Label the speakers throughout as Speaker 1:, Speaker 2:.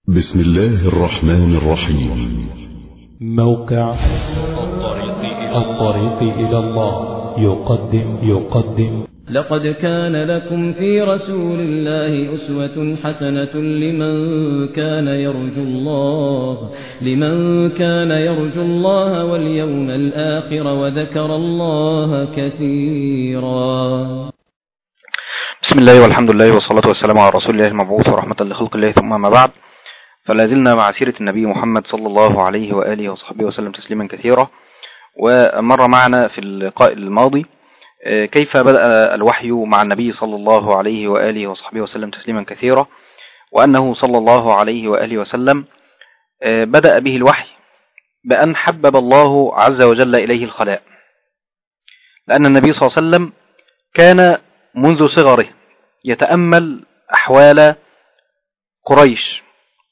Speaker 1: بسم الله الرحمن الرحيم
Speaker 2: موقع الطريق إلى الله يقدم يقدم
Speaker 3: لقد كان لكم في رسول الله أسوة حسنة لمن كان يرجو الله لمن كان يرجو الله واليوم الآخر وذكر الله كثيرا
Speaker 4: بسم الله والحمد لله والصلاة والسلام على رسول الله المبعوث ورحمة لخلق الله ثم ما بعد فلا زلنا مع سيرة النبي محمد صلى الله عليه وآله وصحبه وسلم تسليما كثيرا ومر معنا في اللقاء الماضي كيف بدأ الوحي مع النبي صلى الله عليه وآله وصحبه وسلم تسليما كثيرا وأنه صلى الله عليه وآله وسلم بدأ به الوحي بأن حبب الله عز وجل إليه الخلاء لأن النبي صلى الله عليه وسلم كان منذ صغره يتأمل أحوال قريش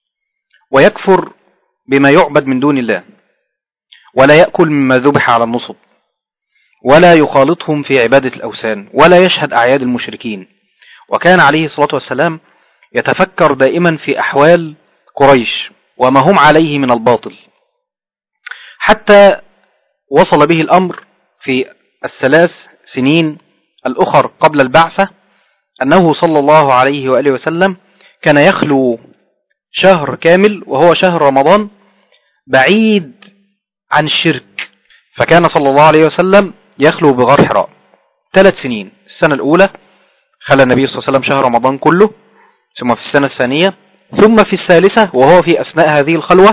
Speaker 4: ويكفر بما يعبد من دون الله ولا يأكل مما ذبح على النصب ولا يخالطهم في عبادة الأوثان ولا يشهد أعياد المشركين وكان عليه الصلاة والسلام يتفكر دائما في أحوال قريش وما هم عليه من الباطل حتى وصل به الأمر في الثلاث سنين الأخر قبل البعثة أنه صلى الله عليه وآله وسلم كان يخلو شهر كامل وهو شهر رمضان بعيد عن الشرك فكان صلى الله عليه وسلم يخلو بغار حراء ثلاث سنين السنة الأولى خلى النبي صلى الله عليه وسلم شهر رمضان كله ثم في السنة الثانية ثم في الثالثة وهو في أثناء هذه الخلوة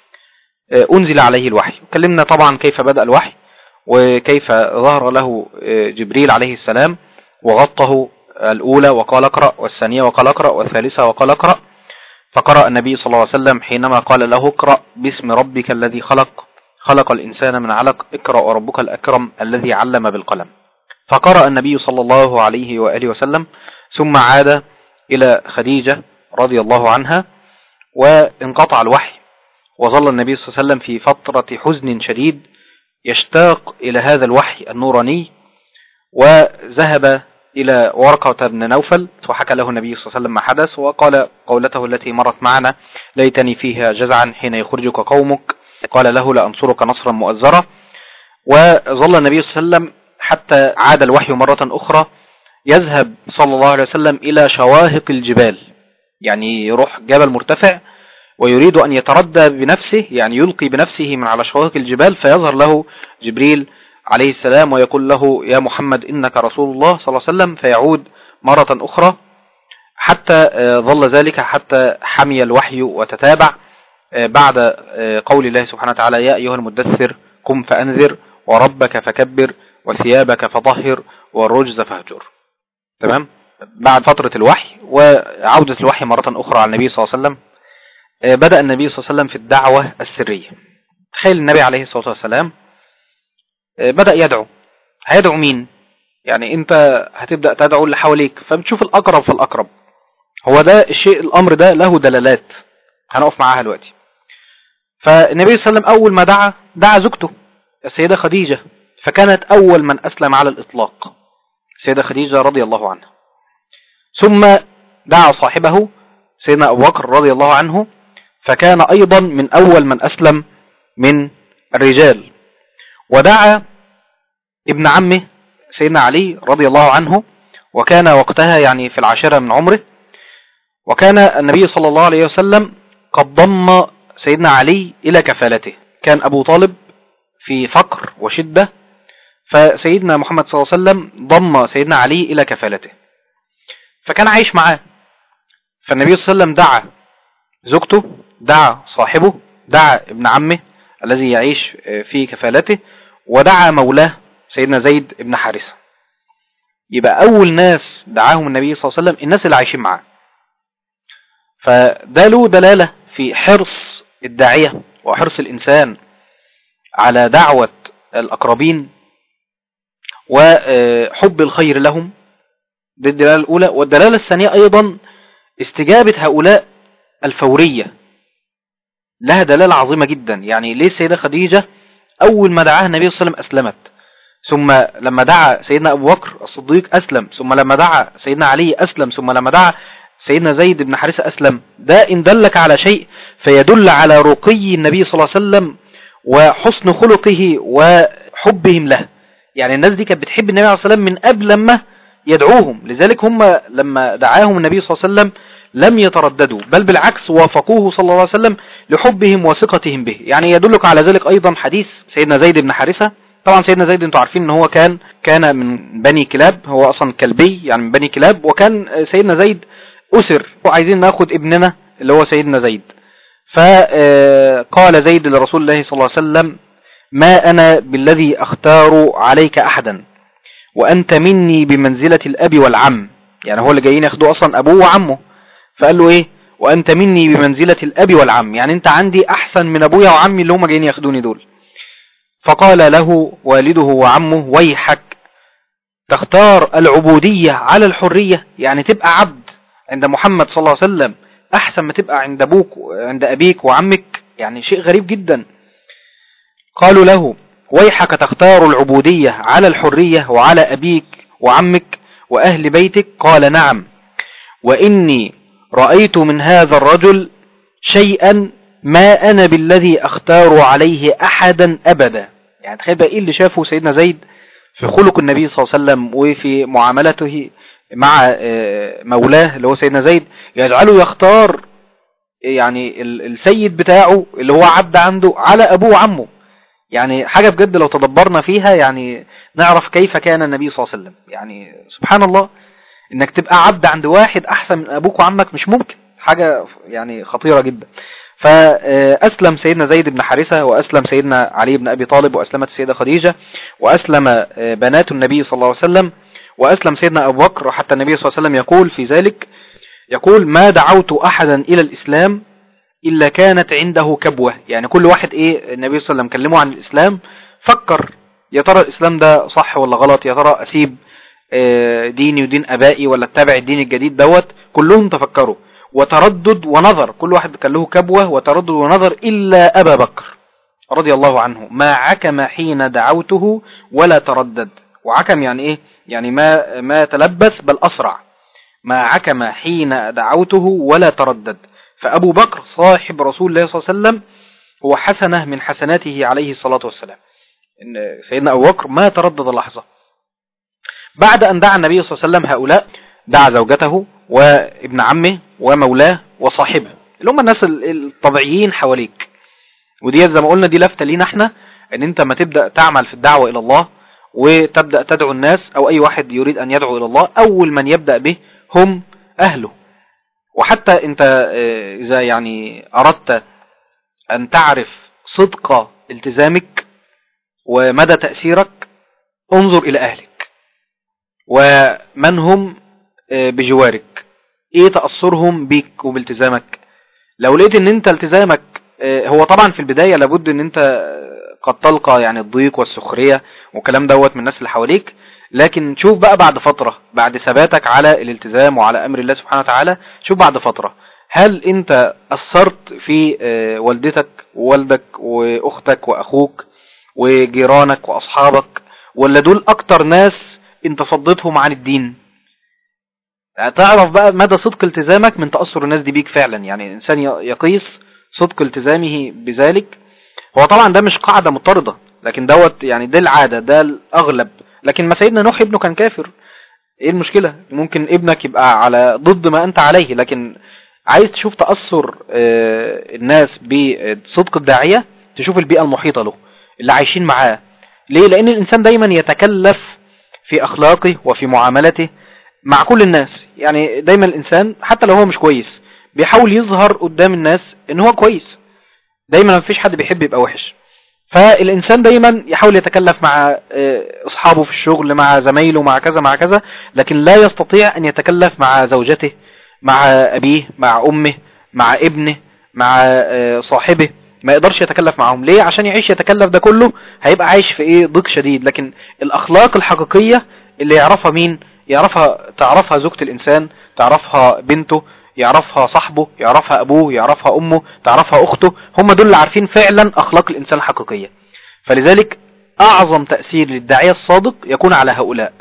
Speaker 4: أنزل عليه الوحي كلمنا طبعا كيف بدأ الوحي وكيف ظهر له جبريل عليه السلام وغطه الأولى وقال اقرأ والثانية وقال اقرأ والثالثة وقال اقرأ فقرأ النبي صلى الله عليه وسلم حينما قال له اقرأ باسم ربك الذي خلق خلق الإنسان من علق اقرأ وربك الأكرم الذي علم بالقلم فقرأ النبي صلى الله عليه وآله وسلم ثم عاد إلى خديجة رضي الله عنها وانقطع الوحي وظل النبي صلى الله عليه وسلم في فترة حزن شديد يشتاق إلى هذا الوحي النوراني وذهب إلى ورقة بن نوفل وحكى له النبي صلى الله عليه وسلم ما حدث وقال قولته التي مرت معنا ليتني فيها جزعا حين يخرجك قومك قال له لأنصرك نصرا مؤزرا وظل النبي صلى الله عليه وسلم حتى عاد الوحي مرة أخرى يذهب صلى الله عليه وسلم إلى شواهق الجبال يعني يروح جبل مرتفع ويريد أن يتردى بنفسه يعني يلقي بنفسه من على شواهق الجبال فيظهر له جبريل عليه السلام ويقول له يا محمد إنك رسول الله صلى الله عليه وسلم فيعود مرة أخرى حتى ظل ذلك حتى حمي الوحي وتتابع بعد قول الله سبحانه وتعالى يا أيها المدثر قم فأنذر وربك فكبر وثيابك فطهر والرجز فاهجر تمام بعد فترة الوحي وعودة الوحي مرة أخرى على النبي صلى الله عليه وسلم بدأ النبي صلى الله عليه وسلم في الدعوة السرية تخيل النبي عليه الصلاة والسلام بدأ يدعو هيدعو مين يعني انت هتبدأ تدعو اللي حواليك فبتشوف الأقرب فالأقرب هو ده الشيء الأمر ده له دلالات هنقف معاها دلوقتي فالنبي صلى الله عليه وسلم أول ما دعا دعا زوجته السيدة خديجة فكانت أول من أسلم على الإطلاق السيدة خديجة رضي الله عنها ثم دعا صاحبه سيدنا أبو بكر رضي الله عنه فكان أيضا من أول من أسلم من الرجال ودعا ابن عمه سيدنا علي رضي الله عنه وكان وقتها يعني في العاشرة من عمره وكان النبي صلى الله عليه وسلم قد ضم سيدنا علي إلى كفالته كان أبو طالب في فقر وشدة فسيدنا محمد صلى الله عليه وسلم ضم سيدنا علي إلى كفالته فكان عايش معاه فالنبي صلى الله عليه وسلم دعا زوجته دعا صاحبه دعا ابن عمه الذي يعيش في كفالته ودعا مولاه سيدنا زيد بن حارثة يبقى أول ناس دعاهم النبي صلى الله عليه وسلم الناس اللي عايشين معاه فده له دلالة في حرص الداعية وحرص الإنسان على دعوة الأقربين وحب الخير لهم دي الدلالة الأولى والدلالة الثانية أيضا استجابة هؤلاء الفورية لها دلالة عظيمة جدا يعني ليه السيدة خديجة أول ما دعاها النبي صلى الله عليه وسلم أسلمت ثم لما دعا سيدنا أبو بكر الصديق أسلم ثم لما دعا سيدنا علي أسلم ثم لما دعا سيدنا زيد بن حارثة أسلم ده إن دلك على شيء فيدل على رقي النبي صلى الله عليه وسلم وحسن خلقه وحبهم له يعني الناس دي كانت بتحب النبي عليه الصلاة والسلام من قبل لما يدعوهم لذلك هم لما دعاهم النبي صلى الله عليه وسلم لم يترددوا بل بالعكس وافقوه صلى الله عليه وسلم لحبهم وثقتهم به يعني يدلك على ذلك أيضا حديث سيدنا زيد بن حارثة طبعا سيدنا زيد انتوا عارفين ان هو كان كان من بني كلاب هو اصلا كلبي يعني من بني كلاب وكان سيدنا زيد اسر وعايزين ناخد ابننا اللي هو سيدنا زيد فقال زيد لرسول الله صلى الله عليه وسلم ما انا بالذي اختار عليك احدا وانت مني بمنزلة الاب والعم يعني هو اللي جايين ياخدوه اصلا ابوه وعمه فقال له ايه وانت مني بمنزلة الاب والعم يعني انت عندي احسن من ابويا وعمي اللي هم جايين ياخدوني دول فقال له والده وعمه ويحك تختار العبودية على الحرية يعني تبقى عبد عند محمد صلى الله عليه وسلم احسن ما تبقى عند ابوك عند ابيك وعمك يعني شيء غريب جدا قالوا له ويحك تختار العبودية على الحرية وعلى ابيك وعمك واهل بيتك قال نعم واني رأيت من هذا الرجل شيئا ما أنا بالذي أختار عليه أحدا أبدا يعني تخيل بقى إيه اللي شافه سيدنا زيد في خلق النبي صلى الله عليه وسلم وفي معاملته مع مولاه اللي هو سيدنا زيد يجعله يختار يعني السيد بتاعه اللي هو عبد عنده على أبوه وعمه يعني حاجة بجد لو تدبرنا فيها يعني نعرف كيف كان النبي صلى الله عليه وسلم يعني سبحان الله انك تبقى عبد عند واحد احسن من ابوك وعمك مش ممكن حاجة يعني خطيرة جدا فأسلم سيدنا زيد بن حارثة وأسلم سيدنا علي بن أبي طالب وأسلمت السيدة خديجة وأسلم بنات النبي صلى الله عليه وسلم وأسلم سيدنا أبو بكر وحتى النبي صلى الله عليه وسلم يقول في ذلك يقول ما دعوت أحدا إلى الإسلام إلا كانت عنده كبوة يعني كل واحد إيه النبي صلى الله عليه وسلم كلمه عن الإسلام فكر يا ترى الإسلام ده صح ولا غلط يا ترى أسيب ديني ودين أبائي ولا اتبع الدين الجديد دوت كلهم تفكروا وتردد ونظر كل واحد كان له كبوة وتردد ونظر إلا أبا بكر رضي الله عنه ما عكم حين دعوته ولا تردد وعكم يعني إيه يعني ما, ما تلبس بل أسرع ما عكم حين دعوته ولا تردد فأبو بكر صاحب رسول الله صلى الله عليه وسلم هو حسنة من حسناته عليه الصلاة والسلام إن سيدنا أبو بكر ما تردد لحظة بعد أن دعا النبي صلى الله عليه وسلم هؤلاء دعا زوجته وابن عمه ومولاه وصاحبه اللي هم الناس الطبيعيين حواليك ودي زي ما قلنا دي لفتة لينا احنا ان انت ما تبدأ تعمل في الدعوة الى الله وتبدأ تدعو الناس او اي واحد يريد ان يدعو الى الله اول من يبدأ به هم اهله وحتى انت اذا يعني اردت ان تعرف صدق التزامك ومدى تأثيرك انظر الى اهلك ومن هم بجوارك ايه تأثرهم بيك وبالتزامك لو لقيت ان انت التزامك هو طبعا في البداية لابد ان انت قد تلقى يعني الضيق والسخرية وكلام دوت من الناس اللي حواليك لكن شوف بقى بعد فترة بعد ثباتك على الالتزام وعلى امر الله سبحانه وتعالى شوف بعد فترة هل انت اثرت في والدتك ووالدك واختك واخوك وجيرانك واصحابك ولا دول اكتر ناس انت فضيتهم عن الدين تعرف بقى مدى صدق التزامك من تأثر الناس دي بيك فعلا يعني الإنسان يقيس صدق التزامه بذلك هو طبعا ده مش قاعدة مضطردة لكن دوت يعني ده العادة ده الأغلب لكن ما سيدنا نوح ابنه كان كافر ايه المشكلة ممكن ابنك يبقى على ضد ما انت عليه لكن عايز تشوف تأثر الناس بصدق الداعية تشوف البيئة المحيطة له اللي عايشين معاه ليه لان الانسان دايما يتكلف في اخلاقه وفي معاملته مع كل الناس يعني دايما الانسان حتى لو هو مش كويس بيحاول يظهر قدام الناس ان هو كويس دايما ما فيش حد بيحب يبقى وحش فالإنسان دايما يحاول يتكلف مع أصحابه في الشغل مع زمايله مع كذا مع كذا لكن لا يستطيع أن يتكلف مع زوجته مع أبيه مع أمه مع ابنه مع صاحبه ما يقدرش يتكلف معهم ليه عشان يعيش يتكلف ده كله هيبقى عايش في ايه ضيق شديد لكن الأخلاق الحقيقية اللي يعرفها مين يعرفها تعرفها زوجة الإنسان تعرفها بنته يعرفها صاحبه يعرفها أبوه يعرفها أمه تعرفها أخته هم دول اللي عارفين فعلا أخلاق الإنسان الحقيقية فلذلك أعظم تأثير للداعية الصادق يكون على هؤلاء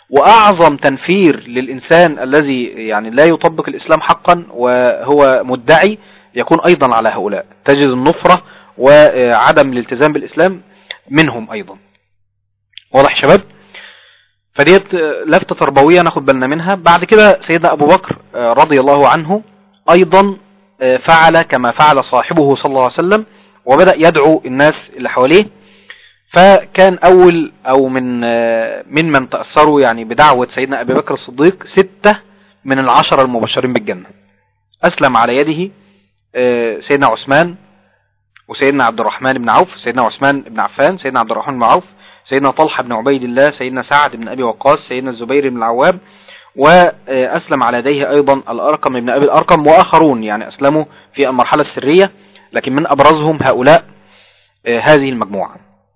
Speaker 4: وأعظم تنفير للإنسان الذي يعني لا يطبق الإسلام حقا وهو مدعي يكون أيضا على هؤلاء تجد النفرة وعدم الالتزام بالإسلام منهم أيضا واضح شباب فديت لفتة تربوية ناخد بالنا منها بعد كده سيدنا أبو بكر رضي الله عنه أيضا فعل كما فعل صاحبه صلى الله عليه وسلم وبدأ يدعو الناس اللي حواليه فكان أول أو من من من تأثروا يعني بدعوة سيدنا أبي بكر الصديق ستة من العشرة المبشرين بالجنة أسلم على يده سيدنا عثمان وسيدنا عبد الرحمن بن عوف سيدنا عثمان بن عفان سيدنا عبد الرحمن بن عوف سيدنا طلحة بن عبيد الله سيدنا سعد بن أبي وقاص سيدنا الزبير بن العوام وأسلم على يديه أيضا الأرقم بن أبي الأرقم وآخرون يعني أسلموا في المرحلة السرية لكن من أبرزهم هؤلاء هذه المجموعة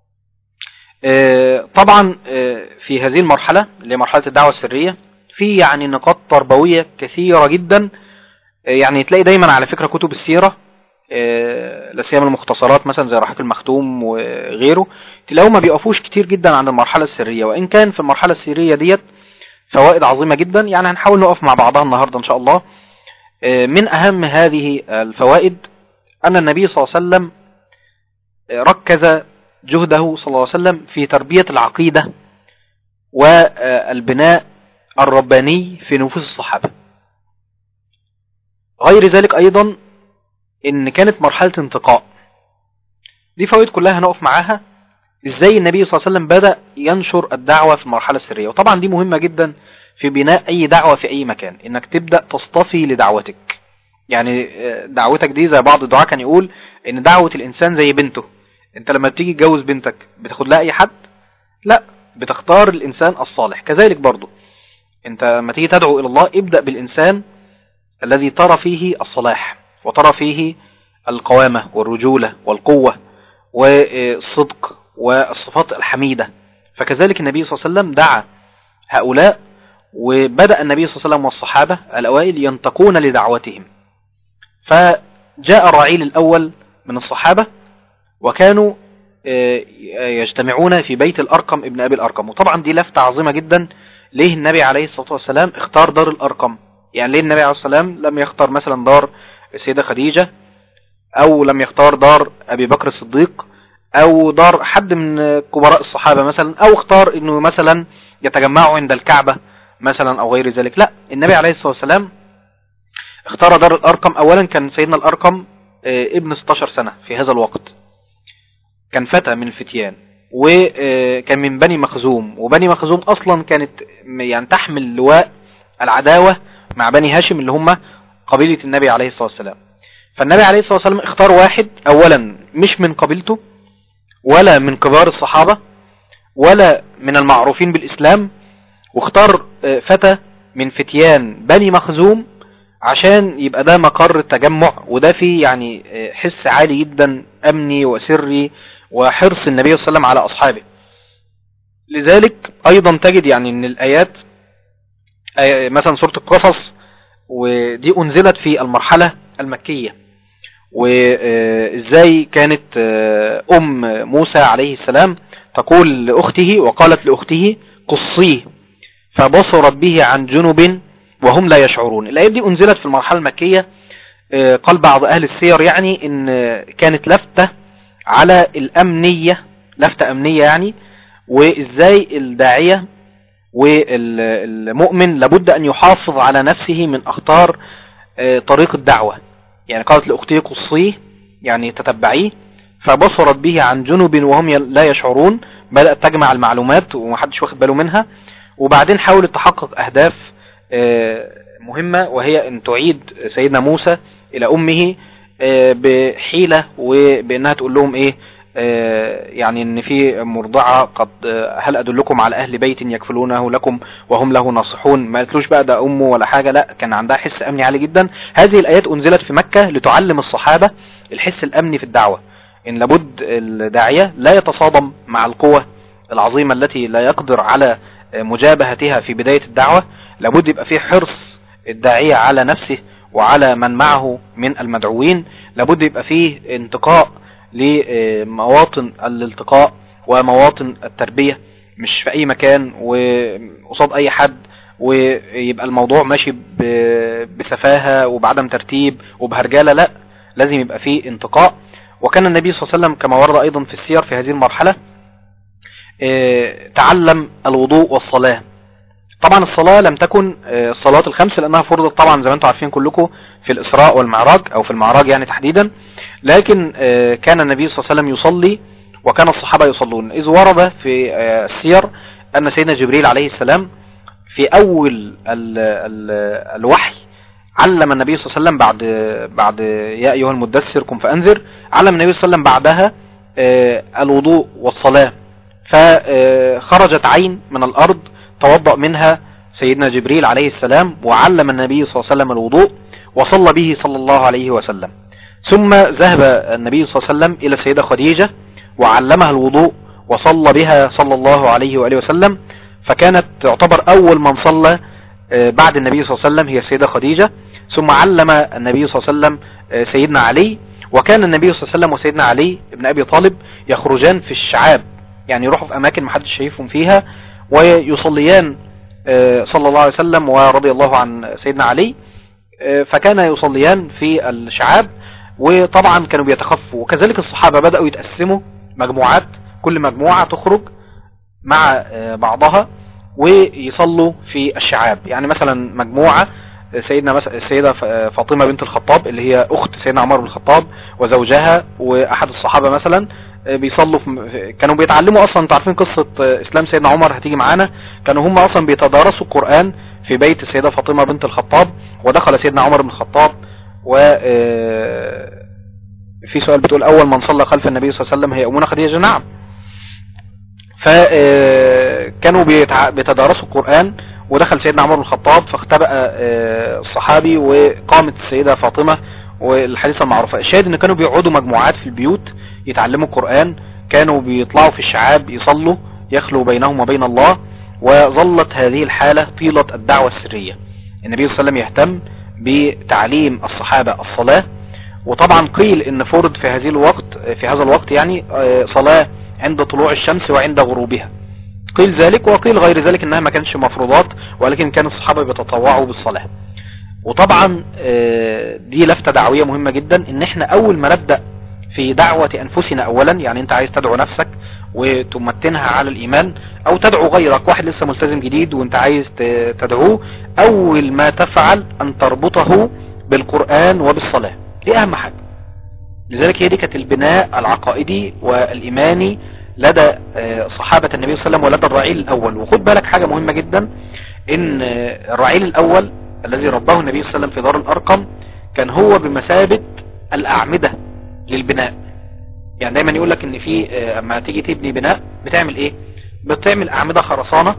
Speaker 4: طبعا في هذه المرحلة اللي مرحلة الدعوة السرية في يعني نقاط تربوية كثيرة جدا يعني تلاقي دايما على فكرة كتب السيرة لا سيما المختصرات مثلا زي رحيق المختوم وغيره تلاقوا ما بيقفوش كتير جدا عن المرحلة السرية وإن كان في المرحلة السرية ديت فوائد عظيمة جدا يعني هنحاول نقف مع بعضها النهاردة إن شاء الله من أهم هذه الفوائد أن النبي صلى الله عليه وسلم ركز جهده صلى الله عليه وسلم في تربية العقيدة والبناء الرباني في نفوس الصحابة غير ذلك أيضا إن كانت مرحلة انتقاء دي فوائد كلها هنقف معاها ازاي النبي صلى الله عليه وسلم بدأ ينشر الدعوة في المرحلة السرية وطبعا دي مهمة جدا في بناء اي دعوة في اي مكان انك تبدأ تصطفي لدعوتك يعني دعوتك دي زي بعض الدعاء كان يقول ان دعوة الانسان زي بنته انت لما بتيجي تجوز بنتك بتاخد لها اي حد لا بتختار الانسان الصالح كذلك برضو انت لما تيجي تدعو الى الله ابدأ بالانسان الذي ترى فيه الصلاح وترى فيه القوامة والرجولة والقوة والصدق والصفات الحميدة فكذلك النبي صلى الله عليه وسلم دعا هؤلاء وبدأ النبي صلى الله عليه وسلم والصحابة الأوائل ينتقون لدعوتهم فجاء الرعيل الأول من الصحابة وكانوا يجتمعون في بيت الأرقم ابن أبي الأرقم وطبعا دي لفتة عظيمة جدا ليه النبي عليه الصلاة والسلام اختار دار الأرقم يعني ليه النبي عليه الصلاة والسلام لم يختار مثلا دار السيدة خديجة أو لم يختار دار أبي بكر الصديق او دار حد من كبراء الصحابة مثلا او اختار انه مثلا يتجمعوا عند الكعبة مثلا او غير ذلك لا النبي عليه الصلاة والسلام اختار دار الارقم اولا كان سيدنا الارقم ابن 16 سنة في هذا الوقت كان فتى من الفتيان وكان من بني مخزوم وبني مخزوم اصلا كانت يعني تحمل لواء العداوة مع بني هاشم اللي هم قبيلة النبي عليه الصلاة والسلام فالنبي عليه الصلاة والسلام اختار واحد اولا مش من قبيلته ولا من كبار الصحابة ولا من المعروفين بالإسلام واختار فتى من فتيان بني مخزوم عشان يبقى ده مقر التجمع وده فيه يعني حس عالي جدا أمني وسري وحرص النبي صلى الله عليه وسلم على أصحابه لذلك أيضا تجد يعني أن الآيات مثلا سورة القصص ودي أنزلت في المرحلة المكية وازاي كانت ام موسى عليه السلام تقول لاخته وقالت لاخته قصيه فبصرت به عن جنب وهم لا يشعرون الايه دي انزلت في المرحله المكيه قال بعض اهل السير يعني ان كانت لفتة على الامنية لفتة امنية يعني وازاي الداعية والمؤمن لابد ان يحافظ على نفسه من اخطار طريق الدعوة يعني قالت لأختي قصيه يعني تتبعيه فبصرت به عن جنب وهم لا يشعرون بدأت تجمع المعلومات ومحدش واخد باله منها وبعدين حاولت تحقق أهداف مهمة وهي أن تعيد سيدنا موسى إلى أمه بحيلة وبأنها تقول لهم إيه يعني ان في مرضعة قد هل ادلكم على اهل بيت يكفلونه لكم وهم له ناصحون ما قالتلوش بقى ده امه ولا حاجة لا كان عندها حس امني عالي جدا هذه الايات انزلت في مكة لتعلم الصحابة الحس الامني في الدعوة ان لابد الداعية لا يتصادم مع القوة العظيمة التي لا يقدر على مجابهتها في بداية الدعوة لابد يبقى فيه حرص الداعية على نفسه وعلى من معه من المدعوين لابد يبقى فيه انتقاء لمواطن الالتقاء ومواطن التربية مش في اي مكان وقصاد اي حد ويبقى الموضوع ماشي ب- بسفاهة وبعدم ترتيب وبهرجالة لا لازم يبقى فيه انتقاء وكان النبي صلى الله عليه وسلم كما ورد ايضا في السير في هذه المرحلة آه، تعلم الوضوء والصلاة طبعا الصلاة لم تكن آه، الصلوات الخمس لأنها فرضت طبعا زي ما انتم عارفين كلكم في الإسراء والمعراج أو في المعراج يعني تحديدا لكن آه، كان النبي صلى الله عليه وسلم يصلي وكان الصحابة يصلون إذ ورد في آه، السير أن سيدنا جبريل عليه السلام في أول ال ال الوحي علم النبي صلى الله عليه وسلم بعد بعد يا أيها المدثر قم فأنذر علم النبي صلى الله عليه وسلم بعدها آه، الوضوء والصلاة فخرجت عين من الأرض توضأ منها سيدنا جبريل عليه السلام وعلم النبي صلى الله عليه وسلم الوضوء وصلى به صلى الله عليه وسلم ثم ذهب النبي صلى الله عليه وسلم إلى السيدة خديجة وعلمها الوضوء وصلى بها صلى الله عليه وآله وسلم فكانت تعتبر أول من صلى آه، بعد النبي صلى الله عليه وسلم هي السيدة خديجة ثم علم النبي صلى الله عليه وسلم آه، سيدنا علي وكان النبي صلى الله عليه وسلم وسيدنا علي بن أبي طالب يخرجان في الشعاب يعني يروحوا في أماكن محدش شايفهم فيها ويصليان آه، صلى الله عليه وسلم ورضي الله عن سيدنا علي آه، فكان يصليان في الشعاب وطبعا كانوا بيتخفوا وكذلك الصحابة بدأوا يتقسموا مجموعات كل مجموعة تخرج مع آه، بعضها ويصلوا في الشعاب يعني مثلا مجموعة سيدنا مس- السيدة ف- فاطمة بنت الخطاب اللي هي أخت سيدنا عمر بن الخطاب وزوجها وأحد الصحابة مثلا آه، بيصلوا في كانوا بيتعلموا أصلا انتوا عارفين قصة آه، إسلام سيدنا عمر هتيجي معانا كانوا هم أصلا بيتدارسوا القرآن في بيت السيدة فاطمة بنت الخطاب ودخل سيدنا عمر بن الخطاب و آه، في سؤال بتقول أول من صلى خلف النبي صلى الله عليه وسلم هي أمنا خديجة نعم فكانوا بيتدارسوا القرآن ودخل سيدنا عمر بن الخطاب فاختبأ آه، الصحابي وقامت السيدة فاطمة والحديثة المعروفة الشاهد ان كانوا بيقعدوا مجموعات في البيوت يتعلموا القرآن كانوا بيطلعوا في الشعاب يصلوا يخلوا بينهم وبين الله وظلت هذه الحالة طيلة الدعوة السرية النبي صلى الله عليه وسلم يهتم بتعليم الصحابة الصلاة وطبعا قيل ان فرض في هذه الوقت في هذا الوقت يعني آه، صلاة عند طلوع الشمس وعند غروبها قيل ذلك وقيل غير ذلك انها ما كانش مفروضات ولكن كان الصحابة بيتطوعوا بالصلاة وطبعا آه، دي لفتة دعوية مهمة جدا ان احنا اول ما نبدأ في دعوة انفسنا اولا يعني انت عايز تدعو نفسك وتمتنها على الايمان او تدعو غيرك واحد لسه ملتزم جديد وانت عايز ت- تدعوه اول ما تفعل ان تربطه بالقرآن وبالصلاة دي اهم حاجة لذلك هي دي كانت البناء العقائدي والإيماني لدى آه، صحابة النبي صلى الله عليه وسلم ولدى الرعيل الأول وخد بالك حاجة مهمة جدا إن آه، الرعيل الأول الذي رباه النبي صلى الله عليه وسلم في دار الأرقم كان هو بمثابة الأعمدة للبناء يعني دايما يقول لك إن في آه، أما تيجي تبني بناء بتعمل إيه بتعمل أعمدة خرسانة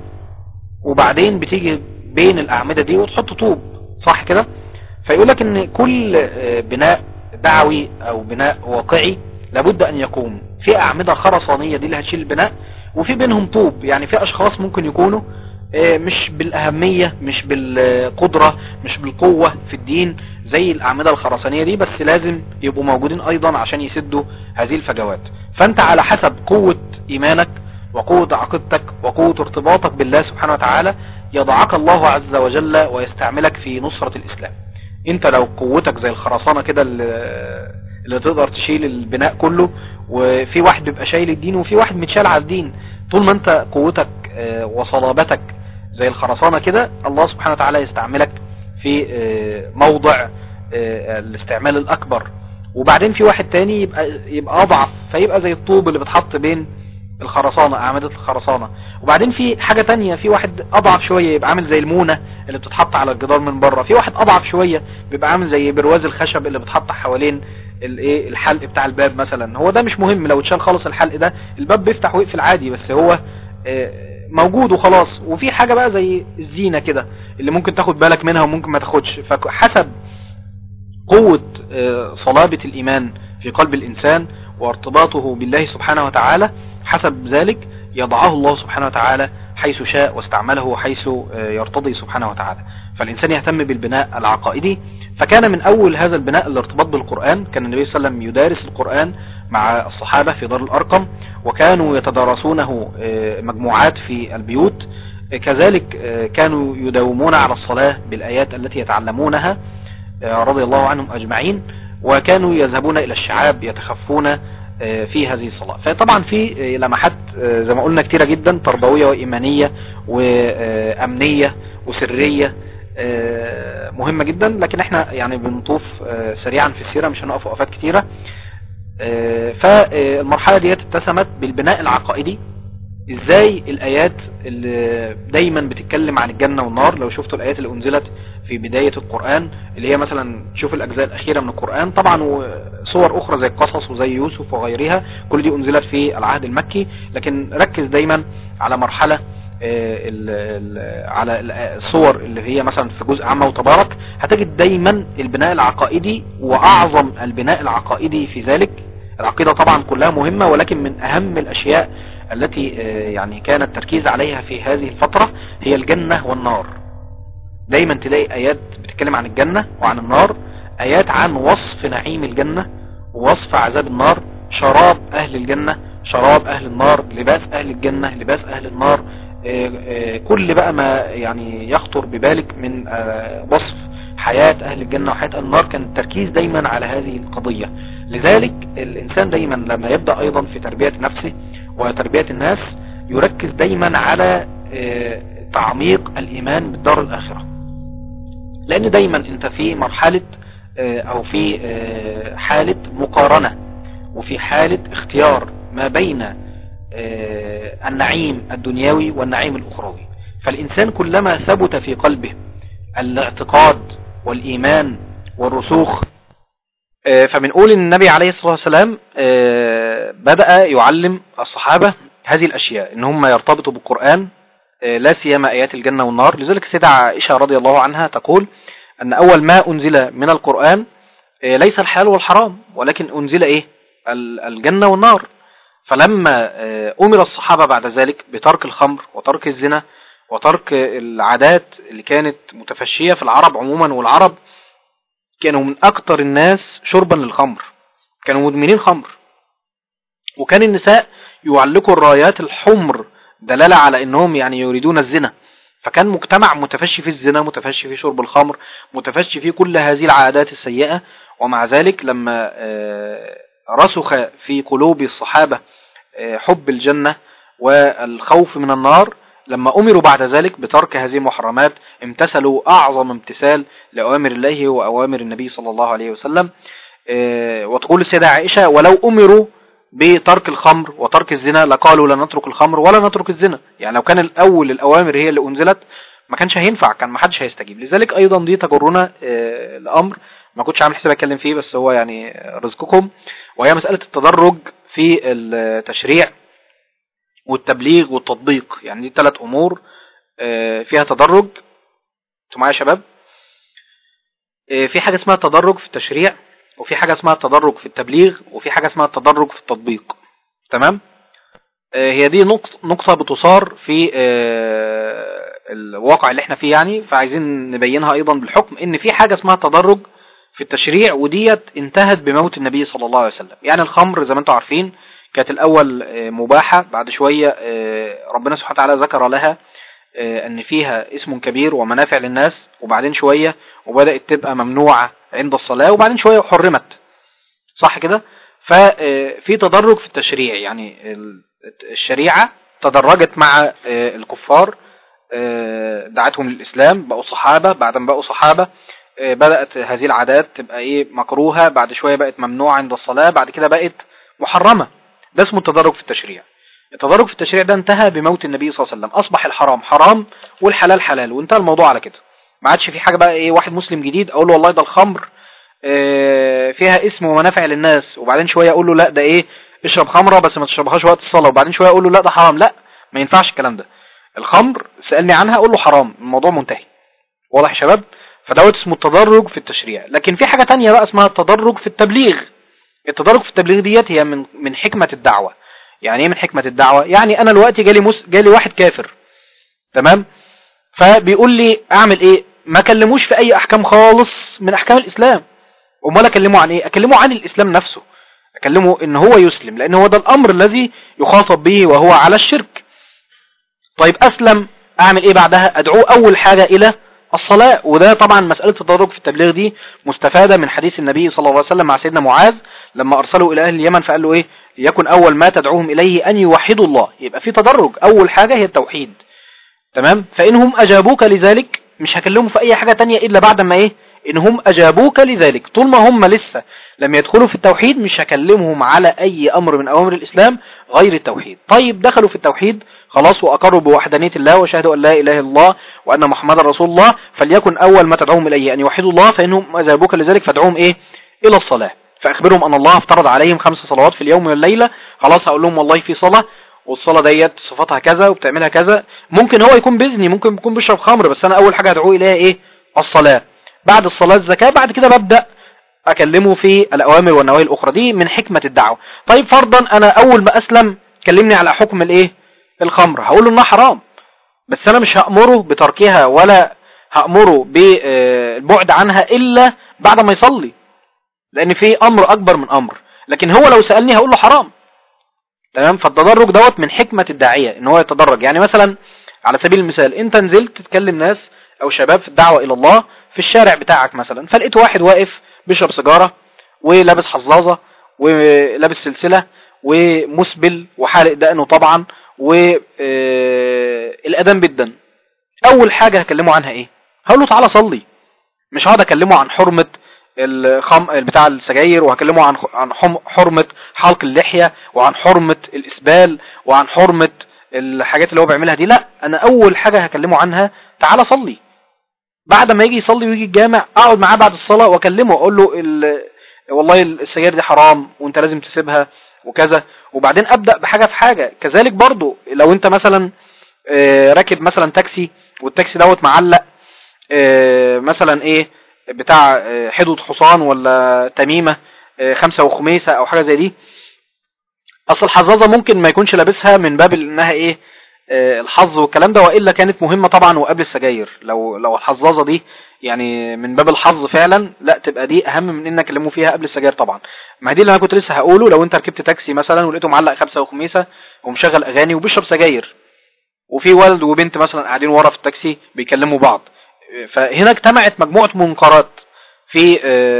Speaker 4: وبعدين بتيجي بين الأعمدة دي وتحط طوب صح كده فيقول لك ان كل آه، بناء دعوي او بناء واقعي لابد ان يقوم في اعمدة خرسانية دي اللي هتشيل البناء وفي بينهم طوب يعني في اشخاص ممكن يكونوا آه، مش بالاهمية مش بالقدرة مش بالقوة في الدين زي الاعمدة الخرسانية دي بس لازم يبقوا موجودين ايضا عشان يسدوا هذه الفجوات فانت على حسب قوة ايمانك وقوة عقيدتك وقوة ارتباطك بالله سبحانه وتعالى يضعك الله عز وجل ويستعملك في نصرة الاسلام انت لو قوتك زي الخرسانة كده اللي اللي تقدر تشيل البناء كله وفي واحد بيبقى شايل الدين وفي واحد متشال على الدين طول ما انت قوتك آه، وصلابتك زي الخرسانة كده الله سبحانه وتعالى يستعملك في آه، موضع آه، الاستعمال الاكبر وبعدين في واحد تاني يبقى يبقى اضعف فيبقى زي الطوب اللي بتحط بين الخرسانة اعمدة الخرسانة وبعدين في حاجة تانية في واحد اضعف شوية يبقى عامل زي المونة اللي بتتحط على الجدار من بره في واحد اضعف شوية بيبقى عامل زي برواز الخشب اللي بتحط حوالين الايه الحلق بتاع الباب مثلا هو ده مش مهم لو اتشال خالص الحلق ده الباب بيفتح ويقفل عادي بس هو آه، موجود وخلاص وفي حاجة بقى زي الزينة كده اللي ممكن تاخد بالك منها وممكن ما تاخدش فحسب قوة آه، صلابة الإيمان في قلب الإنسان وارتباطه بالله سبحانه وتعالى حسب ذلك يضعه الله سبحانه وتعالى حيث شاء واستعمله حيث آه، يرتضي سبحانه وتعالى فالإنسان يهتم بالبناء العقائدي فكان من اول هذا البناء الارتباط بالقرآن كان النبي صلى الله عليه وسلم يدارس القرآن مع الصحابة في دار الارقم وكانوا يتدارسونه مجموعات في البيوت كذلك كانوا يداومون على الصلاة بالآيات التي يتعلمونها رضي الله عنهم أجمعين وكانوا يذهبون إلى الشعاب يتخفون في هذه الصلاة فطبعا في لمحات زي ما قلنا كتيرة جدا تربوية وإيمانية وأمنية وسرية مهمة جدا لكن احنا يعني بنطوف سريعا في السيرة مش هنقف وقفات كتيرة فالمرحلة دي اتسمت بالبناء العقائدي ازاي الايات اللي دايما بتتكلم عن الجنة والنار لو شفتوا الايات اللي انزلت في بداية القرآن اللي هي مثلا شوف الاجزاء الاخيرة من القرآن طبعا وصور اخرى زي القصص وزي يوسف وغيرها كل دي انزلت في العهد المكي لكن ركز دايما على مرحلة ال ال على الصور اللي هي مثلا في جزء عامة وتبارك هتجد دايما البناء العقائدي واعظم البناء العقائدي في ذلك العقيدة طبعا كلها مهمة ولكن من اهم الاشياء التي يعني كان التركيز عليها في هذه الفترة هي الجنة والنار دايما تلاقي ايات بتتكلم عن الجنة وعن النار ايات عن وصف نعيم الجنة ووصف عذاب النار شراب اهل الجنة شراب اهل النار لباس اهل الجنة لباس اهل النار كل بقى ما يعني يخطر ببالك من وصف حياة اهل الجنة وحياة اهل النار كان التركيز دايما على هذه القضية لذلك الانسان دايما لما يبدأ ايضا في تربية نفسه وتربية الناس يركز دايما على تعميق الايمان بالدار الاخرة لان دايما انت في مرحلة او في حالة مقارنة وفي حالة اختيار ما بين النعيم الدنيوي والنعيم الاخروي فالانسان كلما ثبت في قلبه الاعتقاد والايمان والرسوخ فبنقول ان النبي عليه الصلاة والسلام بدأ يعلم الصحابة هذه الاشياء ان هم يرتبطوا بالقرآن لا سيما ايات الجنة والنار لذلك سيدة عائشة رضي الله عنها تقول ان اول ما انزل من القرآن ليس الحلال والحرام ولكن انزل ايه الجنة والنار فلما امر الصحابة بعد ذلك بترك الخمر وترك الزنا وترك العادات اللي كانت متفشية في العرب عموما والعرب كانوا من اكتر الناس شربا للخمر كانوا مدمنين خمر وكان النساء يعلقوا الرايات الحمر دلالة على انهم يعني يريدون الزنا فكان مجتمع متفشي في الزنا متفشي في شرب الخمر متفشي في كل هذه العادات السيئة ومع ذلك لما رسخ في قلوب الصحابة حب الجنة والخوف من النار لما أمروا بعد ذلك بترك هذه المحرمات امتثلوا أعظم امتثال لأوامر الله وأوامر النبي صلى الله عليه وسلم وتقول السيدة عائشة ولو أمروا بترك الخمر وترك الزنا لقالوا لا نترك الخمر ولا نترك الزنا يعني لو كان الأول الأوامر هي اللي أنزلت ما كانش هينفع كان ما حدش هيستجيب لذلك أيضا دي تجرنا الأمر ما كنتش عامل حساب اتكلم فيه بس هو يعني رزقكم وهي مسألة التدرج في التشريع والتبليغ والتطبيق يعني دي ثلاث امور فيها تدرج انتوا معايا يا شباب في حاجة اسمها التدرج في التشريع وفي حاجة اسمها التدرج في التبليغ وفي حاجة اسمها التدرج في التطبيق تمام هي دي نقطة بتصار في الواقع اللي احنا فيه يعني فعايزين نبينها ايضا بالحكم ان في حاجة اسمها تدرج في التشريع وديت انتهت بموت النبي صلى الله عليه وسلم يعني الخمر زي ما انتم عارفين كانت الأول مباحة بعد شوية ربنا سبحانه وتعالى ذكر لها أن فيها اسم كبير ومنافع للناس وبعدين شوية وبدأت تبقى ممنوعة عند الصلاة وبعدين شوية حرمت صح كده ففي تدرج في التشريع يعني الشريعة تدرجت مع الكفار دعتهم للإسلام بقوا صحابة بعد ما بقوا صحابة بدأت هذه العادات تبقى ايه مكروهة بعد شوية بقت ممنوعة عند الصلاة بعد كده بقت محرمة ده اسمه التدرج في التشريع التدرج في التشريع ده انتهى بموت النبي صلى الله عليه وسلم اصبح الحرام حرام والحلال حلال وانتهى الموضوع على كده ما عادش في حاجة بقى ايه واحد مسلم جديد اقول له والله ده الخمر اه فيها اسم ومنافع للناس وبعدين شوية اقول له لا ده ايه اشرب خمرة بس ما تشربهاش وقت الصلاة وبعدين شوية اقول له لا ده حرام لا ما ينفعش الكلام ده الخمر سألني عنها اقول له حرام الموضوع منتهي واضح يا شباب فدوت اسمه التدرج في التشريع لكن في حاجة تانية بقى اسمها التدرج في التبليغ التدرج في التبليغ ديت هي من من حكمة الدعوة يعني ايه من حكمة الدعوة يعني انا دلوقتي جالي مس... جالي واحد كافر تمام فبيقول لي اعمل ايه ما كلموش في اي احكام خالص من احكام الاسلام امال اكلمه عن ايه اكلمه عن الاسلام نفسه اكلمه ان هو يسلم لان هو ده الامر الذي يخاطب به وهو على الشرك طيب اسلم اعمل ايه بعدها ادعوه اول حاجة الى الصلاة وده طبعا مسألة التدرج في التبليغ دي مستفادة من حديث النبي صلى الله عليه وسلم مع سيدنا معاذ لما ارسله الى اهل اليمن فقال له ايه ليكن اول ما تدعوهم اليه ان يوحدوا الله يبقى في تدرج اول حاجة هي التوحيد تمام فانهم اجابوك لذلك مش هكلمهم في اي حاجة تانية الا بعد ما ايه انهم اجابوك لذلك طول ما هم لسه لم يدخلوا في التوحيد مش هكلمهم على اي امر من اوامر الاسلام غير التوحيد طيب دخلوا في التوحيد خلاص واقروا بوحدانية الله وشهدوا ان لا اله الا الله وان محمد رسول الله فليكن اول ما تدعوهم اليه ان يوحدوا الله فانهم اجابوك لذلك فادعوهم ايه الى الصلاة فاخبرهم ان الله افترض عليهم خمس صلوات في اليوم والليلة خلاص هقول لهم والله في صلاة والصلاة ديت صفاتها كذا وبتعملها كذا ممكن هو يكون بإذني ممكن يكون بيشرب خمر بس انا اول حاجة هدعوه اليها ايه الصلاة بعد الصلاة الزكاة بعد كده ببدأ اكلمه في الاوامر والنواهي الاخرى دي من حكمة الدعوة طيب فرضا انا اول ما اسلم كلمني على حكم الايه الخمر هقول له انها حرام بس انا مش هأمره بتركها ولا هأمره بالبعد عنها الا بعد ما يصلي لان في امر اكبر من امر لكن هو لو سألني هقول له حرام تمام فالتدرج دوت من حكمة الداعية ان هو يتدرج يعني مثلا على سبيل المثال انت نزلت تتكلم ناس او شباب في الدعوة الى الله في الشارع بتاعك مثلا فلقيت واحد واقف بيشرب سيجارة ولابس حظاظة ولابس سلسلة ومسبل وحالق دقنه طبعا والأدام جدا اول حاجة هكلمه عنها ايه هقول له تعالى صلي مش هقعد اكلمه عن حرمة الخم بتاع السجاير وهكلمه عن عن حرمة حلق اللحية وعن حرمة الاسبال وعن حرمة الحاجات اللي هو بيعملها دي لا انا اول حاجة هكلمه عنها تعالى صلي بعد ما يجي يصلي ويجي الجامع اقعد معاه بعد الصلاة واكلمه اقول له ال... والله السجاير دي حرام وانت لازم تسيبها وكذا وبعدين ابدأ بحاجة في حاجة كذلك برضو لو انت مثلا راكب مثلا تاكسي والتاكسي دوت معلق مثلا ايه بتاع حدود حصان ولا تميمة خمسة وخميسة او حاجة زي دي اصل الحظاظة ممكن ما يكونش لابسها من باب انها ايه الحظ والكلام ده وإلا كانت مهمة طبعا وقبل السجاير لو لو الحظاظة دي يعني من باب الحظ فعلا لا تبقى دي اهم من انك كلموا فيها قبل السجاير طبعا ما دي اللي انا كنت لسه هقوله لو انت ركبت تاكسي مثلا ولقيته معلق خمسة وخميسة ومشغل اغاني وبيشرب سجاير وفي ولد وبنت مثلا قاعدين ورا في التاكسي بيكلموا بعض فهنا اجتمعت مجموعة منكرات في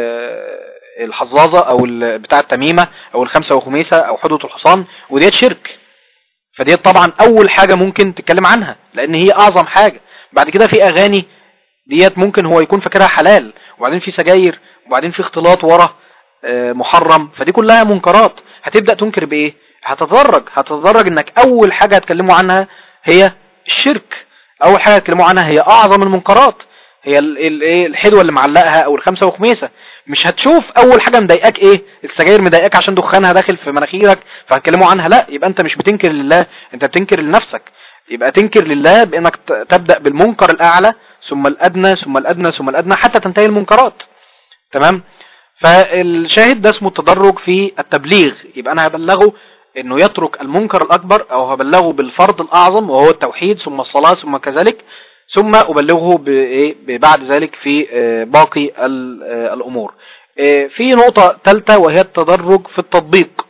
Speaker 4: الحظاظة او بتاع التميمة او الخمسة وخميسة او حدود الحصان وديت شرك فديت طبعا اول حاجة ممكن تتكلم عنها لان هي اعظم حاجة بعد كده في اغاني ديت ممكن هو يكون فاكرها حلال وبعدين في سجاير وبعدين في اختلاط ورا محرم فدي كلها منكرات هتبدأ تنكر بايه هتتدرج هتتدرج انك اول حاجة هتكلموا عنها هي الشرك اول حاجة هتكلموا عنها هي اعظم المنكرات هي الحدوة اللي معلقها او الخمسة وخميسة مش هتشوف اول حاجة مضايقاك ايه السجاير مضايقاك عشان دخانها داخل في مناخيرك فهتكلموا عنها لا يبقى انت مش بتنكر لله انت بتنكر لنفسك يبقى تنكر لله بانك تبدأ بالمنكر الاعلى ثم الادنى ثم الادنى ثم الادنى حتى تنتهي المنكرات تمام فالشاهد ده اسمه التدرج في التبليغ يبقى انا هبلغه انه يترك المنكر الاكبر او هبلغه بالفرض الاعظم وهو التوحيد ثم الصلاة ثم كذلك ثم أبلغه بعد ذلك في باقي الأمور في نقطة ثالثة وهي التدرج في التطبيق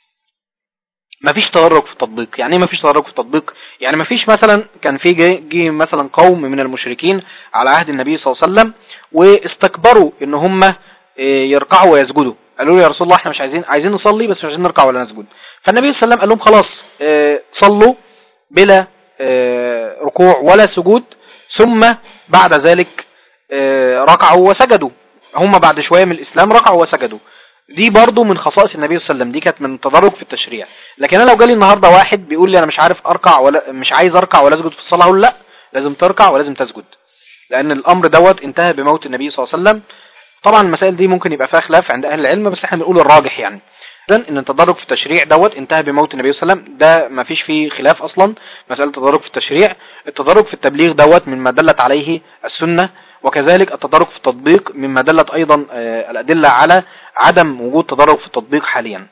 Speaker 4: مفيش تدرج في التطبيق يعني ايه مفيش تدرج في التطبيق يعني مفيش مثلا كان في جي, جي مثلا قوم من المشركين على عهد النبي صلى الله عليه وسلم واستكبروا ان هم يركعوا ويسجدوا قالوا له يا رسول الله احنا مش عايزين عايزين نصلي بس مش عايزين نركع ولا نسجد فالنبي صلى الله عليه وسلم قال لهم خلاص صلوا بلا ركوع ولا سجود ثم بعد ذلك ركعوا وسجدوا هم بعد شوية من الإسلام ركعوا وسجدوا دي برضو من خصائص النبي صلى الله عليه وسلم دي كانت من تدرج في التشريع لكن انا لو جالي النهاردة واحد بيقول لي انا مش عارف اركع ولا مش عايز اركع ولا اسجد في الصلاة اقول لا لازم تركع ولازم تسجد لان الامر دوت انتهى بموت النبي صلى الله عليه وسلم طبعا المسائل دي ممكن يبقى فيها خلاف عند اهل العلم بس احنا بنقول الراجح يعني اذا ان التدرج في التشريع دوت انتهى بموت النبي صلى الله عليه وسلم ده ما فيش فيه خلاف اصلا مسألة التدرج في التشريع التدرج في التبليغ دوت مما دلت عليه السنة وكذلك التدرج في التطبيق مما دلت ايضا الادلة على عدم وجود تدرج في التطبيق حاليا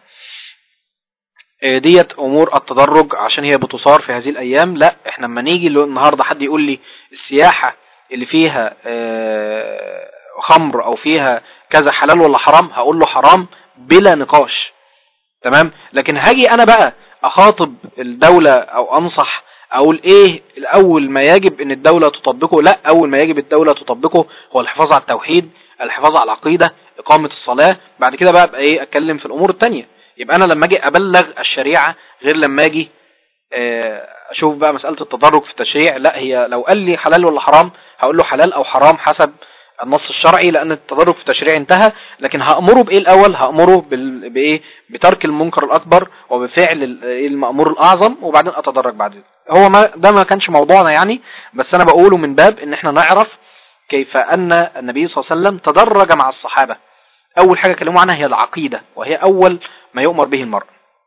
Speaker 4: ديت امور التدرج عشان هي بتصار في هذه الايام لا احنا لما نيجي النهاردة حد يقول لي السياحة اللي فيها آه، خمر او فيها كذا حلال ولا حرام هقول له حرام بلا نقاش تمام لكن هاجي انا بقى اخاطب الدولة او انصح اقول ايه الاول ما يجب ان الدولة تطبقه لا اول ما يجب الدولة تطبقه هو الحفاظ على التوحيد الحفاظ على العقيدة اقامة الصلاة بعد كده بقى ابقى ايه اتكلم في الامور التانية يبقى انا لما اجي ابلغ الشريعة غير لما اجي آه، اشوف بقى مسألة التدرج في التشريع لا هي لو قال لي حلال ولا حرام هقول له حلال او حرام حسب النص الشرعي لان التدرج في التشريع انتهى لكن هأمره بايه الاول هأمره بال- بايه بترك المنكر الاكبر وبفعل ال- المأمور الاعظم وبعدين اتدرج بعد هو ما ده ما كانش موضوعنا يعني بس انا بقوله من باب ان احنا نعرف كيف ان النبي صلى الله عليه وسلم تدرج مع الصحابة اول حاجة كلموا عنها هي العقيدة وهي اول ما يؤمر به المرء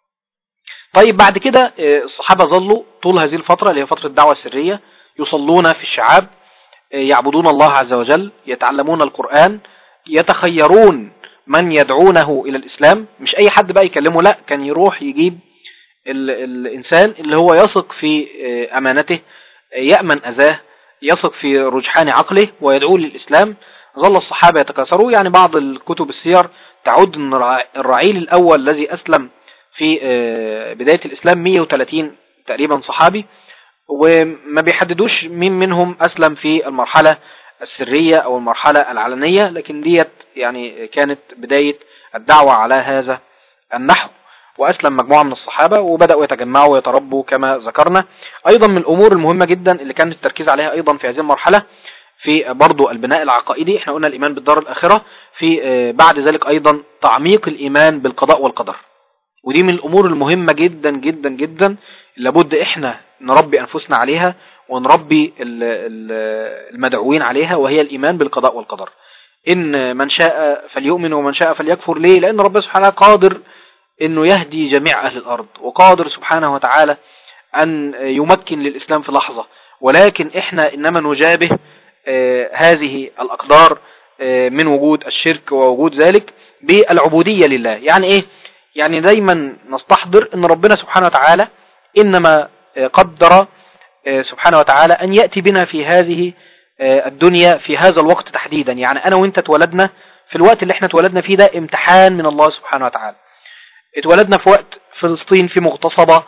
Speaker 4: طيب بعد كده آه، الصحابة ظلوا طول هذه الفترة اللي هي فترة الدعوة السرية يصلون في الشعاب آه، يعبدون الله عز وجل يتعلمون القرآن يتخيرون من يدعونه إلى الإسلام مش أي حد بقى يكلمه لا كان يروح يجيب ال الإنسان اللي هو يثق في آه، أمانته آه، يأمن أذاه يثق في رجحان عقله ويدعوه للإسلام ظل الصحابة يتكاثروا يعني بعض الكتب السير تعد أن الرع- الرعيل الأول الذي أسلم في آه، بداية الإسلام 130 تقريبا صحابي وما بيحددوش مين منهم أسلم في المرحلة السرية أو المرحلة العلنية لكن ديت يعني كانت بداية الدعوة على هذا النحو وأسلم مجموعة من الصحابة وبدأوا يتجمعوا ويتربوا كما ذكرنا أيضا من الأمور المهمة جدا اللي كان التركيز عليها أيضا في هذه المرحلة في برضو البناء العقائدي احنا قلنا الإيمان بالدار الآخرة في آه، بعد ذلك أيضا تعميق الإيمان بالقضاء والقدر ودي من الأمور المهمة جدا جدا جدا لابد احنا نربي أنفسنا عليها ونربي ال- ال- المدعوين عليها وهي الإيمان بالقضاء والقدر إن من شاء فليؤمن ومن شاء فليكفر ليه لأن ربنا سبحانه قادر إنه يهدي جميع أهل الأرض وقادر سبحانه وتعالى أن يمكن للإسلام في لحظة ولكن إحنا إنما نجابه آه، هذه الأقدار آه، من وجود الشرك ووجود ذلك بالعبودية لله يعني إيه يعني دايما نستحضر ان ربنا سبحانه وتعالى انما آه، قدر آه، سبحانه وتعالى ان يأتي بنا في هذه آه، الدنيا في هذا الوقت تحديدا يعني انا وانت اتولدنا في الوقت اللي احنا اتولدنا فيه ده امتحان من الله سبحانه وتعالى اتولدنا في وقت فلسطين في مغتصبة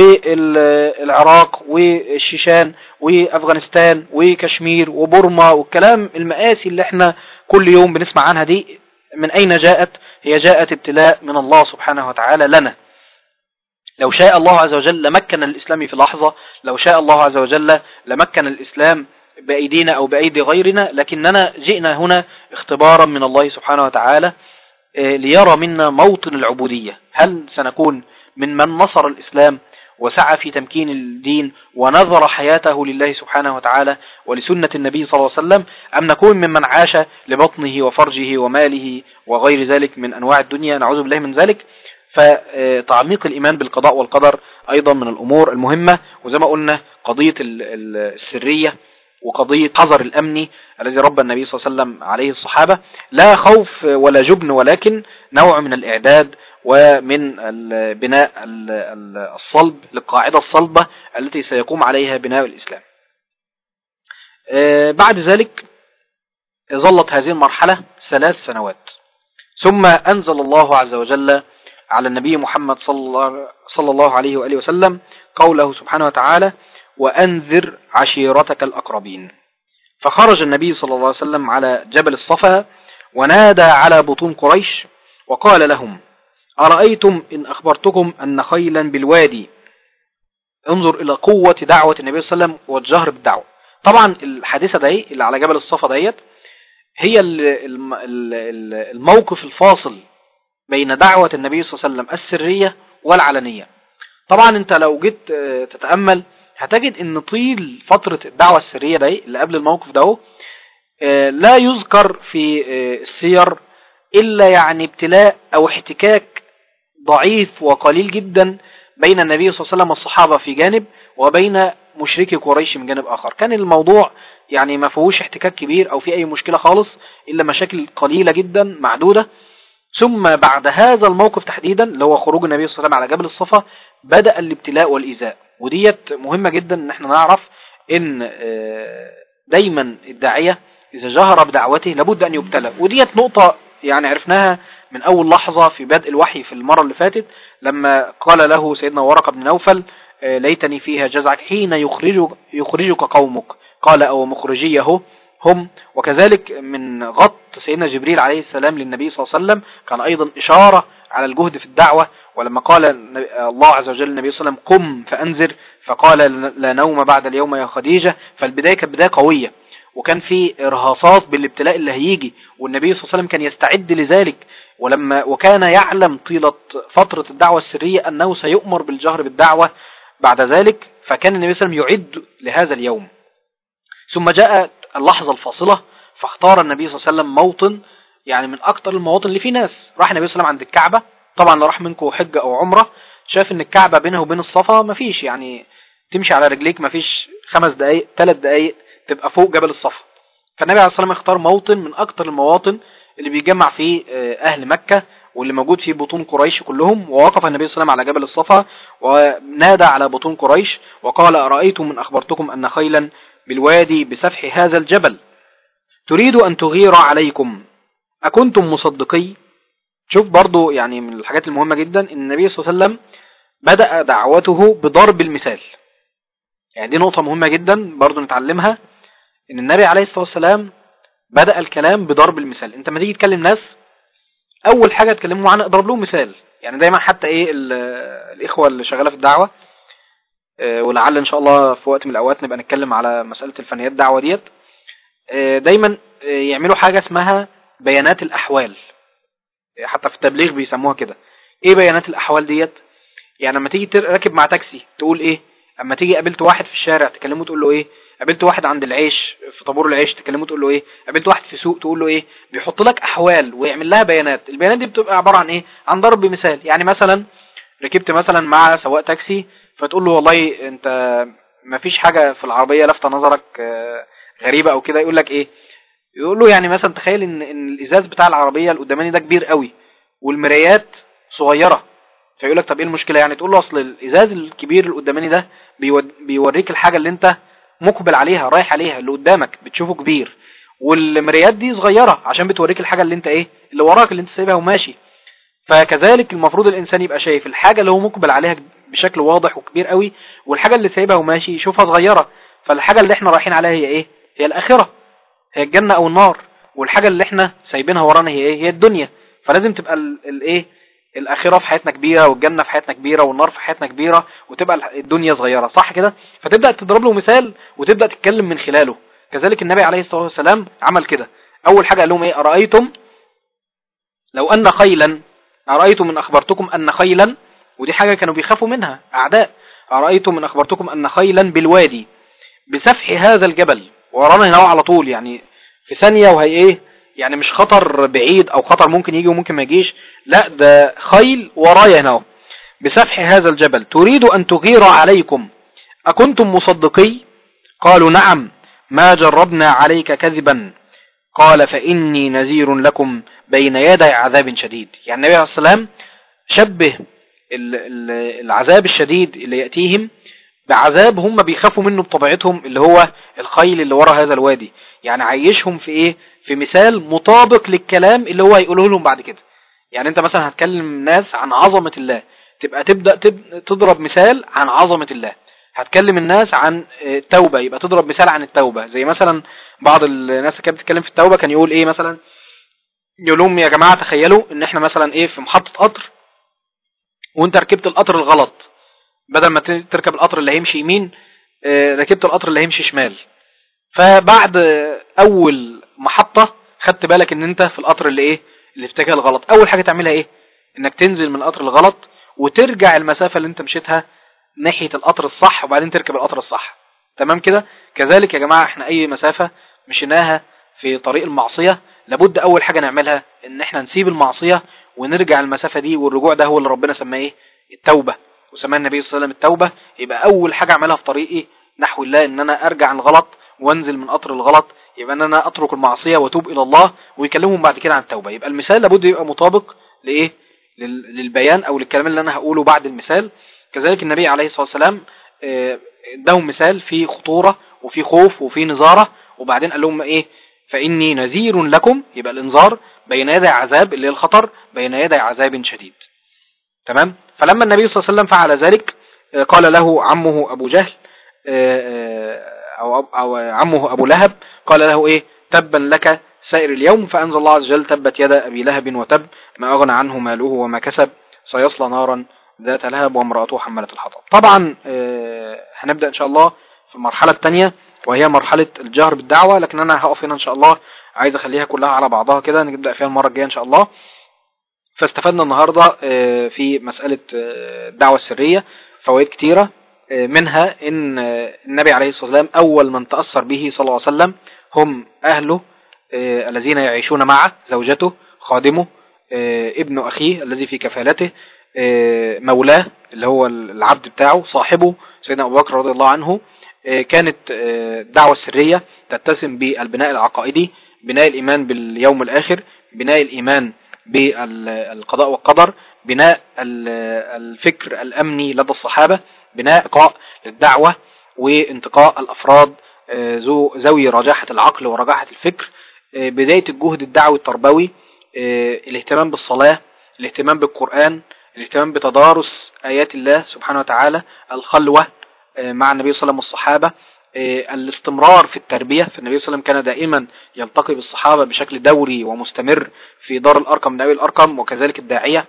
Speaker 4: والعراق والشيشان وافغانستان وكشمير وبورما والكلام المآسي اللي احنا كل يوم بنسمع عنها دي من اين جاءت هي جاءت ابتلاء من الله سبحانه وتعالى لنا لو شاء الله عز وجل لمكن الإسلام في لحظة لو شاء الله عز وجل لمكن الإسلام بأيدينا أو بأيدي غيرنا لكننا جئنا هنا اختبارا من الله سبحانه وتعالى آه، ليرى منا موطن العبودية هل سنكون من من نصر الإسلام وسعى في تمكين الدين ونظر حياته لله سبحانه وتعالى ولسنة النبي صلى الله عليه وسلم أم نكون ممن عاش لبطنه وفرجه وماله وغير ذلك من أنواع الدنيا نعوذ بالله من ذلك فتعميق الإيمان بالقضاء والقدر أيضا من الأمور المهمة وزي ما قلنا قضية ال- ال- السرية وقضية حذر الأمني الذي ربى النبي صلى الله عليه وسلم عليه الصحابة لا خوف ولا جبن ولكن نوع من الإعداد ومن ال- بناء ال- ال- الصلب للقاعدة الصلبة التي سيقوم عليها بناء الإسلام آه، بعد ذلك ظلت هذه المرحلة ثلاث سنوات ثم أنزل الله عز وجل على النبي محمد صلى الله, صلى الله عليه وآله وسلم قوله سبحانه وتعالى وأنذر عشيرتك الأقربين فخرج النبي صلى الله عليه وسلم على جبل الصفا ونادى على بطون قريش وقال لهم أرأيتم إن أخبرتكم أن خيلا بالوادي انظر إلى قوة دعوة النبي صلى الله عليه وسلم والجهر بالدعوة طبعا الحادثة دي اللي على جبل الصفا ديت هي ال- الم- ال- ال- الموقف الفاصل بين دعوة النبي صلى الله عليه وسلم السرية والعلنية طبعا انت لو جيت آه، تتأمل هتجد ان طيل فترة الدعوة السرية دي اللي قبل الموقف ده هو، آه، لا يذكر في آه، السير الا يعني ابتلاء او احتكاك ضعيف وقليل جدا بين النبي صلى الله عليه وسلم والصحابة في جانب وبين مشركي قريش من جانب آخر كان الموضوع يعني ما فيهوش احتكاك كبير أو في أي مشكلة خالص إلا مشاكل قليلة جدا معدودة ثم بعد هذا الموقف تحديدا اللي هو خروج النبي صلى الله عليه وسلم على جبل الصفا بدأ الابتلاء والإيذاء وديت مهمة جدا ان احنا نعرف ان آه،
Speaker 5: دايما الداعية إذا جهر بدعوته لابد أن يبتلى وديت نقطة يعني عرفناها من أول لحظة في بدء الوحي في المرة اللي فاتت لما قال له سيدنا ورقة بن نوفل آه، ليتني فيها جزعك حين يخرجك, يخرجك قومك قال أو مخرجيه هم وكذلك من غط سيدنا جبريل عليه السلام للنبي صلى الله عليه وسلم كان أيضا إشارة على الجهد في الدعوة ولما قال الله عز وجل النبي صلى الله عليه وسلم قم فأنذر فقال لا نوم بعد اليوم يا خديجة فالبداية كانت بداية قوية وكان في ارهاصات بالابتلاء اللي هيجي والنبي صلى الله عليه وسلم كان يستعد لذلك ولما وكان يعلم طيلة فترة الدعوة السرية أنه سيؤمر بالجهر بالدعوة بعد ذلك فكان النبي صلى الله عليه وسلم يعد لهذا اليوم ثم جاء اللحظة الفاصلة فاختار النبي صلى الله عليه وسلم موطن يعني من أكثر المواطن اللي فيه ناس راح النبي صلى الله عليه وسلم عند الكعبة طبعا لو راح منكم حجة أو عمرة شاف ان الكعبة بينها وبين الصفا مفيش يعني تمشي على رجليك مفيش خمس دقايق ثلاث دقايق تبقى فوق جبل الصفا فالنبي عليه الصلاة والسلام اختار موطن من أكثر المواطن اللي بيجمع فيه آه، أهل مكة واللي موجود فيه بطون قريش كلهم ووقف النبي صلى الله عليه وسلم على جبل الصفا ونادى على بطون قريش وقال أرأيتم من أخبرتكم أن خيلا بالوادي بسفح هذا الجبل تريد أن تغير عليكم أكنتم مصدقي شوف برضو يعني من الحاجات المهمة جدا ان النبي صلى الله عليه وسلم بدأ دعوته بضرب المثال يعني دي نقطة مهمة جدا برضو نتعلمها ان النبي عليه الصلاة والسلام بدأ الكلام بضرب المثال انت ما تيجي تكلم ناس اول حاجة تكلموا عنها اضرب لهم مثال يعني دايما حتى ايه الاخوة اللي شغالة في الدعوة آه، ولعل ان شاء الله في وقت من الاوقات نبقى نتكلم على مسألة الفنيات الدعوة ديت آه، دايما آه، يعملوا حاجة اسمها بيانات الاحوال حتى في التبليغ بيسموها كده ايه بيانات الاحوال ديت يعني لما تيجي راكب مع تاكسي تقول ايه اما تيجي قابلت واحد في الشارع تكلمه تقول له ايه قابلت واحد عند العيش في طابور العيش تكلمه تقول له ايه قابلت واحد في سوق تقول له ايه بيحط لك احوال ويعمل لها بيانات البيانات دي بتبقى عبارة عن ايه عن ضرب مثال يعني مثلا ركبت مثلا مع سواق تاكسي فتقول له والله انت ما فيش حاجة في العربية لفت نظرك آه، غريبة او كده يقول لك ايه يقول له يعني مثلا تخيل ان ان الازاز بتاع العربيه القداماني ده كبير قوي والمرايات صغيره فيقول لك طب ايه المشكله يعني تقول له اصل الازاز الكبير القداماني ده بيوريك الحاجه اللي انت مقبل عليها رايح عليها اللي قدامك بتشوفه كبير والمرايات دي صغيره عشان بتوريك الحاجه اللي انت ايه اللي وراك اللي انت سايبها وماشي فكذلك المفروض الانسان يبقى شايف الحاجه اللي هو مقبل عليها بشكل واضح وكبير قوي والحاجه اللي سايبها وماشي يشوفها صغيره فالحاجه اللي احنا رايحين عليها هي ايه هي الاخره هي الجنة او النار والحاجة اللي احنا سايبينها ورانا هي ايه هي الدنيا فلازم تبقى الايه الاخرة في حياتنا كبيرة والجنة في حياتنا كبيرة والنار في حياتنا كبيرة وتبقى الدنيا صغيرة صح كده فتبدأ تضرب له مثال وتبدأ تتكلم من خلاله كذلك النبي عليه الصلاة والسلام عمل كده اول حاجة قال لهم ايه أرأيتم لو ان خيلا أرأيتم من أخبرتكم أن خيلا ودي حاجة كانوا بيخافوا منها أعداء أرأيتم من أخبرتكم أن خيلا بالوادي بسفح هذا الجبل ورانا هنا على طول يعني في ثانية وهي ايه يعني مش خطر بعيد او خطر ممكن يجي وممكن ما يجيش لا ده خيل ورايا هنا بسفح هذا الجبل تريد ان تغير عليكم اكنتم مصدقي قالوا نعم ما جربنا عليك كذبا قال فاني نذير لكم بين يدي عذاب شديد يعني النبي عليه الصلاة والسلام شبه العذاب الشديد اللي يأتيهم بعذاب هم بيخافوا منه بطبيعتهم اللي هو الخيل اللي ورا هذا الوادي يعني عيشهم في ايه في مثال مطابق للكلام اللي هو هيقوله لهم بعد كده يعني انت مثلا هتكلم ناس عن عظمة الله تبقى تبدأ تضرب مثال عن عظمة الله هتكلم الناس عن التوبة يبقى تضرب مثال عن التوبة زي مثلا بعض الناس اللي كانت بتتكلم في التوبة كان يقول ايه مثلا يقول لهم يا جماعة تخيلوا ان احنا مثلا ايه في محطة قطر وانت ركبت القطر الغلط بدل ما تركب القطر اللي هيمشي يمين آه، ركبت القطر اللي هيمشي شمال فبعد اول محطة خدت بالك ان انت في القطر اللي ايه اللي اتجاه الغلط اول حاجة تعملها ايه انك تنزل من القطر الغلط وترجع المسافة اللي انت مشيتها ناحية القطر الصح وبعدين تركب القطر الصح تمام كده كذلك يا جماعة احنا اي مسافة مشيناها في طريق المعصية لابد اول حاجة نعملها ان احنا نسيب المعصية ونرجع المسافة دي والرجوع ده هو اللي ربنا سماه ايه التوبة وسماه النبي صلى الله عليه وسلم التوبة يبقى أول حاجة أعملها في طريقي نحو الله إن أنا أرجع عن الغلط وانزل من قطر الغلط يبقى ان انا اترك المعصية واتوب الى الله ويكلمهم بعد كده عن التوبة يبقى المثال لابد يبقى مطابق لايه للبيان او للكلام اللي انا هقوله بعد المثال كذلك النبي عليه الصلاة والسلام آه، اداهم مثال في خطورة وفي خوف وفي نظارة وبعدين قال لهم ايه فاني نذير لكم يبقى الانذار بين يدي عذاب اللي هي الخطر بين يدي عذاب شديد تمام فلما النبي صلى الله عليه وسلم فعل ذلك آه، قال له عمه ابو جهل آه، آه، او او عمه ابو لهب قال له ايه تبا لك سائر اليوم فانزل الله عز وجل تبت يد ابي لهب وتب ما اغنى عنه ماله وما كسب سيصلى نارا ذات لهب وامراته حمالة الحطب طبعا آه، هنبدا ان شاء الله في المرحله الثانيه وهي مرحله الجهر بالدعوه لكن انا هقف هنا ان شاء الله عايز اخليها كلها على بعضها كده نبدا فيها المره الجايه ان شاء الله فاستفدنا النهارده آه، في مساله آه، الدعوه السريه فوائد كتيره آه، منها ان آه، النبي عليه الصلاه والسلام اول من تاثر به صلى الله عليه وسلم هم اهله آه، الذين يعيشون معه زوجته خادمه آه، ابن اخيه الذي في كفالته آه، مولاه اللي هو العبد بتاعه صاحبه سيدنا ابو بكر رضي الله عنه آه، كانت آه، الدعوه السريه تتسم بالبناء العقائدي بناء الايمان باليوم الاخر بناء الايمان بالقضاء والقدر بناء ال- الفكر الامني لدى الصحابه بناء انتقاء للدعوه وانتقاء الافراد آه، ذو ذوي رجاحه العقل ورجاحه الفكر آه، بدايه الجهد الدعوي التربوي آه، الاهتمام بالصلاه الاهتمام بالقران الاهتمام بتدارس ايات الله سبحانه وتعالى الخلوه آه، مع النبي صلى الله عليه وسلم والصحابه آه، الاستمرار في التربيه فالنبي صلى الله عليه وسلم كان دائما يلتقي بالصحابه بشكل دوري ومستمر في دار الارقم من أبي الارقم وكذلك الداعيه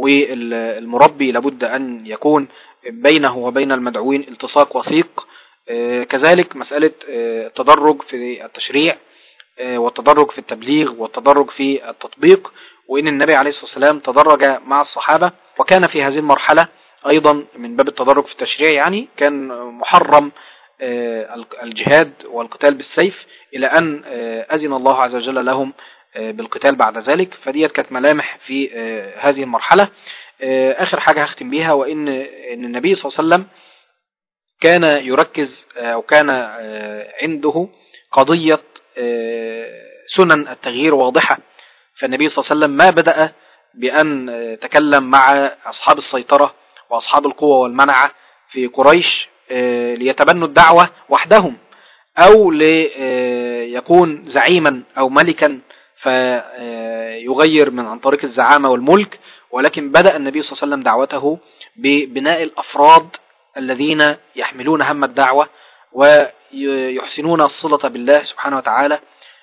Speaker 5: والمربي لابد ان يكون بينه وبين المدعوين التصاق وثيق آه، كذلك مسألة آه، التدرج في التشريع آه، والتدرج في التبليغ والتدرج في التطبيق وإن النبي عليه الصلاة والسلام تدرج مع الصحابة وكان في هذه المرحلة أيضا من باب التدرج في التشريع يعني كان محرم آه، الجهاد والقتال بالسيف إلى أن آه، أذن الله عز وجل لهم آه، بالقتال بعد ذلك فديت كانت ملامح في آه، هذه المرحلة آه، آخر حاجة هختم بيها وإن إن النبي صلى الله عليه وسلم كان يركز آه، أو كان آه، عنده قضية آه، سنن التغيير واضحة فالنبي صلى الله عليه وسلم ما بدأ بأن آه، تكلم مع أصحاب السيطرة وأصحاب القوة والمنعة في قريش آه، ليتبنوا الدعوة وحدهم أو ليكون زعيما أو ملكا فيغير من عن طريق الزعامة والملك ولكن بدأ النبي صلى الله عليه وسلم دعوته ببناء الأفراد الذين يحملون هم الدعوة ويحسنون الصلة بالله سبحانه وتعالى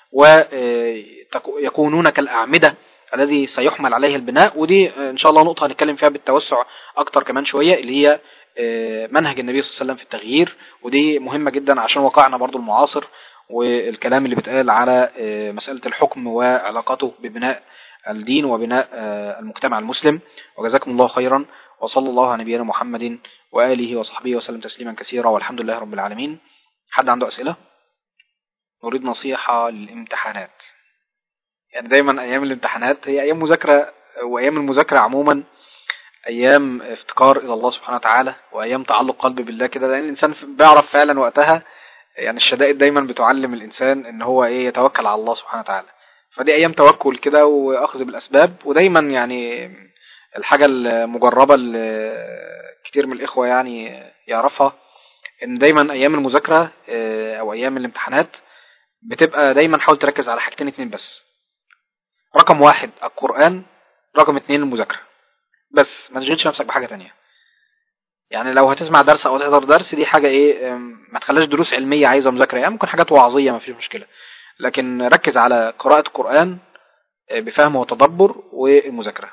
Speaker 5: ويكونون كالأعمدة الذي سيحمل عليه البناء ودي إن شاء الله نقطة هنتكلم فيها بالتوسع أكتر كمان شوية اللي هي منهج النبي صلى الله عليه وسلم في التغيير ودي مهمة جدا عشان واقعنا برضو المعاصر والكلام اللي بيتقال على مسألة الحكم وعلاقته ببناء الدين وبناء المجتمع المسلم وجزاكم الله خيرا وصلى الله على نبينا محمد وآله وصحبه وسلم تسليما كثيرا والحمد لله رب العالمين حد عنده أسئلة نريد نصيحة للامتحانات يعني دايما أيام الامتحانات هي أيام مذاكرة وأيام المذاكرة عموما أيام افتقار إلى الله سبحانه وتعالى وأيام تعلق قلب بالله كده لأن الإنسان بيعرف فعلا وقتها يعني الشدائد دايما بتعلم الإنسان إن هو إيه يتوكل على الله سبحانه وتعالى فدي أيام توكل كده وأخذ بالأسباب ودايما يعني الحاجة المجربة اللي كتير من الإخوة يعني يعرفها إن دايما أيام المذاكرة أو أيام الامتحانات بتبقى دايما حاول تركز على حاجتين اتنين بس رقم واحد القرآن رقم اتنين المذاكرة بس ما تشغلش نفسك بحاجة تانية يعني لو هتسمع درس او تحضر درس دي حاجة ايه ما تخليش دروس علمية عايزة مذاكرة يعني ممكن حاجات وعظية ما فيش مشكلة لكن ركز على قراءة القرآن بفهم وتدبر والمذاكرة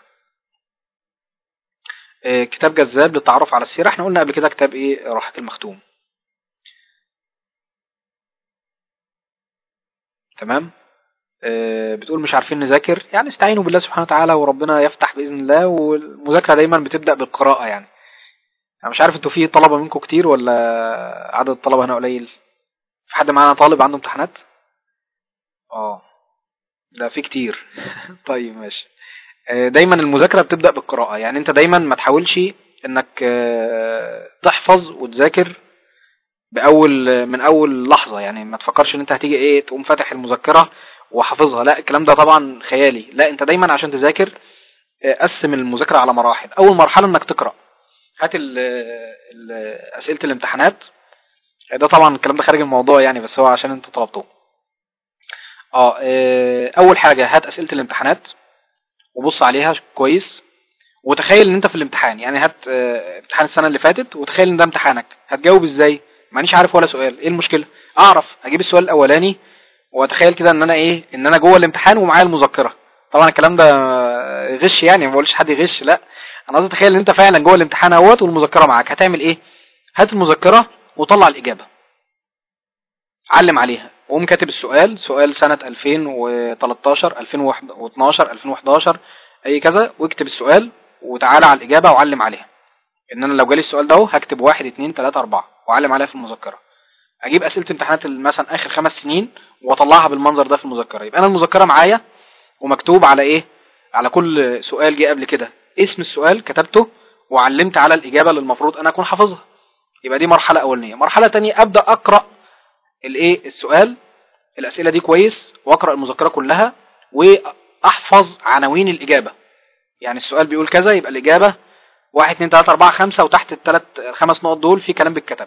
Speaker 5: كتاب جذاب للتعرف على السيرة احنا قلنا قبل كده كتاب ايه راحة المختوم تمام اه بتقول مش عارفين نذاكر يعني استعينوا بالله سبحانه وتعالى وربنا يفتح بإذن الله والمذاكرة دايما بتبدأ بالقراءة يعني انا مش عارف انتوا في طلبة منكم كتير ولا عدد الطلبة هنا قليل في حد معانا طالب عنده امتحانات اه لا في كتير طيب ماشي دايما المذاكرة بتبدأ بالقراءة يعني انت دايما ما تحاولش انك تحفظ وتذاكر بأول من أول لحظة يعني ما تفكرش ان انت هتيجي ايه تقوم فاتح المذكرة وحافظها لا الكلام ده طبعا خيالي لا انت دايما عشان تذاكر قسم المذاكرة على مراحل أول مرحلة انك تقرأ هات أسئلة الامتحانات ده طبعا الكلام ده خارج الموضوع يعني بس هو عشان انت طلبته اه آه، اول حاجة هات اسئلة الامتحانات وبص عليها كويس وتخيل ان انت في الامتحان يعني هات آه، امتحان السنة اللي فاتت وتخيل ان ده امتحانك هتجاوب ازاي مانيش عارف ولا سؤال ايه المشكلة اعرف اجيب السؤال الاولاني واتخيل كده ان انا ايه ان انا جوه الامتحان ومعايا المذكرة طبعا الكلام ده آه، غش يعني ما بقولش حد يغش لا انا قصدي تخيل ان انت فعلا جوه الامتحان اهوت والمذكرة معاك هتعمل ايه هات المذكرة وطلع الاجابة علم عليها وقوم كاتب السؤال سؤال سنة 2013 2012 2011 اي كذا واكتب السؤال وتعالى على الاجابة وعلم عليها ان انا لو جالي السؤال ده اهو هكتب واحد اتنين تلاتة اربعة وعلم عليها في المذكرة اجيب اسئلة امتحانات مثلا اخر خمس سنين واطلعها بالمنظر ده في المذكرة يبقى انا المذكرة معايا ومكتوب على ايه على كل سؤال جه قبل كده اسم السؤال كتبته وعلمت على الاجابة اللي المفروض انا اكون حافظها يبقى دي مرحلة اولانية مرحلة تانية ابدأ اقرأ الايه السؤال الاسئلة دي كويس واقرأ المذكرة كلها واحفظ عناوين الاجابة يعني السؤال بيقول كذا يبقى الاجابة واحد اتنين تلاتة اربعة خمسة وتحت التلات الخمس نقط دول في كلام بالكتب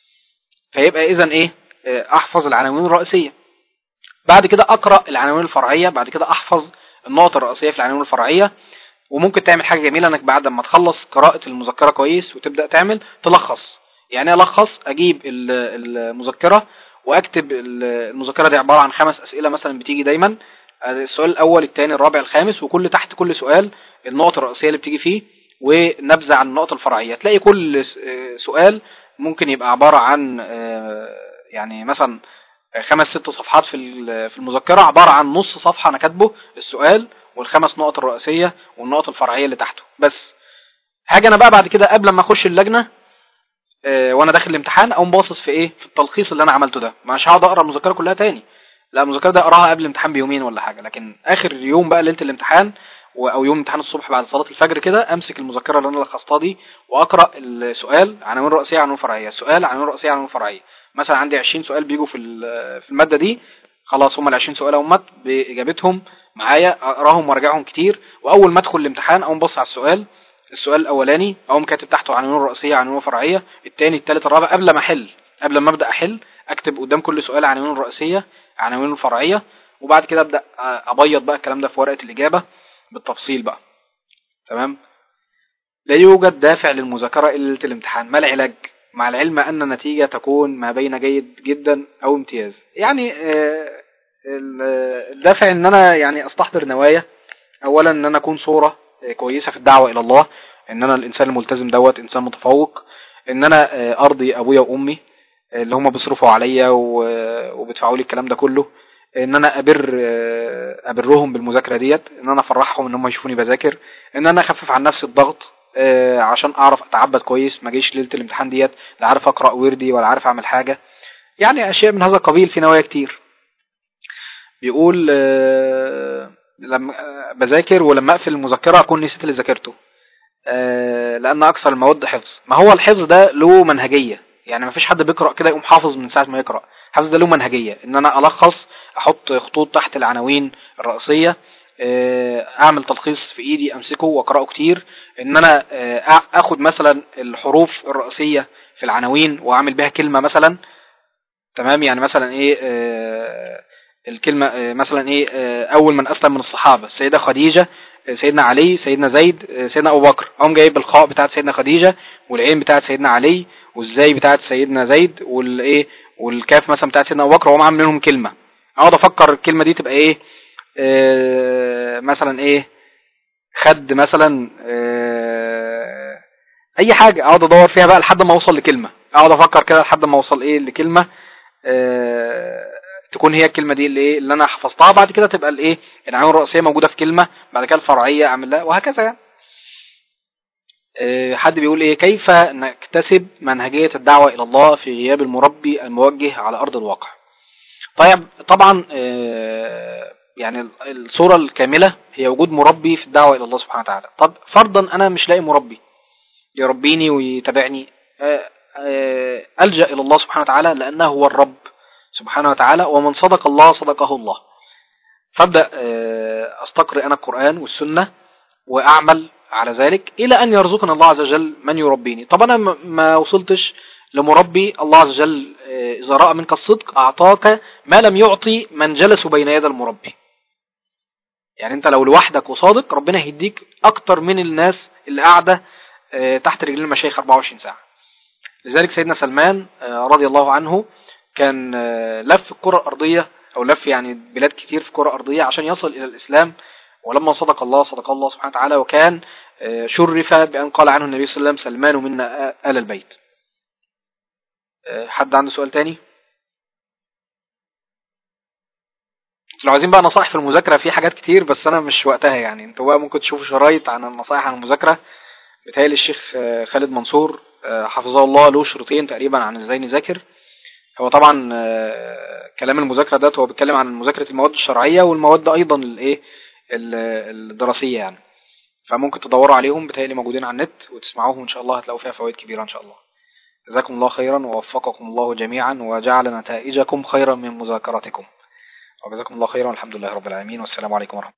Speaker 5: فيبقى اذا ايه آه، احفظ العناوين الرئيسية بعد كده اقرأ العناوين الفرعية بعد كده احفظ النقط الرئيسية في العناوين الفرعية وممكن تعمل حاجة جميلة انك بعد ما تخلص قراءة المذكرة كويس وتبدأ تعمل تلخص يعني ايه الخص اجيب ال- المذكرة واكتب ال- المذكرة دي عبارة عن خمس اسئلة مثلا بتيجي دايما السؤال الاول الثاني الرابع الخامس وكل تحت كل سؤال النقط الرئيسية اللي بتيجي فيه ونبذة عن النقط الفرعية تلاقي كل س- آه، سؤال ممكن يبقى عبارة عن آه، يعني مثلا خمس ست صفحات في ال- في المذكرة عبارة عن نص صفحة أنا كاتبه السؤال والخمس نقط الرئيسية والنقط الفرعية اللي تحته بس حاجة أنا بقى بعد كده قبل ما أخش اللجنة آه، وأنا داخل الامتحان أقوم باصص في إيه في التلخيص اللي أنا عملته ده مش هقعد أقرأ المذكرة كلها تاني لا المذكرة ده أقراها قبل الامتحان بيومين ولا حاجة لكن آخر يوم بقى ليلة الامتحان و- أو يوم امتحان الصبح بعد صلاة الفجر كده أمسك المذكرة اللي أنا لخصتها دي وأقرأ السؤال عناوين رئيسية عناوين فرعية السؤال عناوين رئيسية عناوين فرعية مثلا عندي 20 سؤال بيجوا في ال- في المادة دي خلاص هم ال 20 سؤال هم بإجابتهم معايا أقراهم وأراجعهم كتير وأول ما أدخل الامتحان أقوم بص على السؤال السؤال الأولاني أقوم كاتب تحته عناوين رئيسية عناوين فرعية الثاني الثالث الرابع قبل ما أحل قبل ما أبدأ أحل أكتب قدام كل سؤال عناوين رئيسية عناوين فرعية وبعد كده أبدأ أبيض بقى الكلام ده في ورقة الإجابة بالتفصيل بقى تمام لا يوجد دافع للمذاكرة إلا ليلة الامتحان ما العلاج مع العلم أن النتيجة تكون ما بين جيد جدا أو امتياز يعني آه، ال- آه، الدافع ان انا يعني استحضر نوايا اولا ان انا اكون صورة آه، كويسة في الدعوة الى الله ان انا الانسان الملتزم دوت انسان متفوق ان انا آه، ارضي ابويا وامي آه، اللي هم بيصرفوا عليا و- وبيدفعوا لي الكلام ده كله ان انا ابر آه، ابرهم بالمذاكره ديت ان انا افرحهم ان هم يشوفوني بذاكر ان انا اخفف عن نفسي الضغط آه، عشان اعرف اتعبد كويس ما اجيش ليله الامتحان ديت لا عارف اقرا وردي ولا عارف اعمل حاجه يعني اشياء من هذا القبيل في نوايا كتير بيقول آه، لما آه، بذاكر ولما اقفل المذكره اكون نسيت اللي ذاكرته آه، لان اكثر المواد حفظ ما هو الحفظ ده له منهجيه يعني ما فيش حد بيقرا كده يقوم حافظ من ساعه ما يقرا الحفظ ده له منهجيه ان انا الخص احط خطوط تحت العناوين الرئيسيه آه، اعمل تلخيص في ايدي امسكه واقراه كتير ان انا آه، أ- اخد مثلا الحروف الرئيسيه في العناوين واعمل بها كلمه مثلا تمام يعني مثلا ايه آه، الكلمة آه، مثلا ايه آه، اول من اسلم من الصحابة السيدة خديجة آه، سيدنا علي سيدنا زيد آه، سيدنا ابو بكر اقوم جايب الخاء بتاعت سيدنا خديجة والعين بتاعت سيدنا علي والزاي بتاعت سيدنا زيد والايه والكاف مثلا بتاعت سيدنا ابو بكر واقوم عامل منهم كلمة اقعد افكر الكلمة دي تبقى ايه آه، مثلا ايه خد مثلا آه، اي حاجة اقعد ادور فيها بقى لحد ما اوصل لكلمة اقعد افكر كده لحد ما اوصل ايه لكلمة آه، تكون هي الكلمة دي اللي ايه اللي انا حفظتها بعد كده تبقى الايه العناوين الرئيسية موجودة في كلمة بعد كده الفرعية اعمل لها وهكذا يعني آه، حد بيقول ايه كيف نكتسب منهجية الدعوة الى الله في غياب المربي الموجه على ارض الواقع طيب طبعا آه، يعني الصورة الكاملة هي وجود مربي في الدعوة الى الله سبحانه وتعالى طب فرضا انا مش لاقي مربي يربيني ويتابعني آه، آه، ألجأ إلى الله سبحانه وتعالى لأنه هو الرب سبحانه وتعالى ومن صدق الله صدقه الله فابدأ آه، أستقرئ أنا القرآن والسنة وأعمل على ذلك إلى أن يرزقنا الله عز وجل من يربيني طب أنا م- ما وصلتش لمربي الله عز وجل آه، إذا رأى منك الصدق أعطاك ما لم يعطي من جلسوا بين يد المربي يعني انت لو لوحدك وصادق ربنا هيديك اكتر من الناس اللي قاعدة آه، تحت رجلين المشايخ 24 ساعة لذلك سيدنا سلمان آه، رضي الله عنه كان آه، لف الكرة الأرضية أو لف يعني بلاد كتير في الكرة الأرضية عشان يصل إلى الإسلام ولما صدق الله صدق الله سبحانه وتعالى وكان آه، شرف بأن قال عنه النبي صلى الله عليه وسلم سلمان منا آل البيت آه، حد عنده سؤال تاني لو عايزين بقى نصائح في المذاكرة في حاجات كتير بس أنا مش وقتها يعني انتوا بقى ممكن تشوفوا شرايط عن النصائح عن المذاكرة بتهيألي الشيخ آه، خالد منصور آه، حفظه الله له شريطين تقريبا عن ازاي نذاكر هو طبعا آه، كلام المذاكرة ده هو بيتكلم عن مذاكرة المواد الشرعية والمواد أيضا الايه ال- الدراسية يعني فممكن تدوروا عليهم بتهيألي موجودين على النت وتسمعوهم إن شاء الله هتلاقوا فيها فوائد كبيرة إن شاء الله جزاكم الله خيرا ووفقكم الله جميعا وجعل نتائجكم خيرا من مذاكرتكم وجزاكم الله خيرا والحمد لله رب العالمين والسلام عليكم ورحمة الله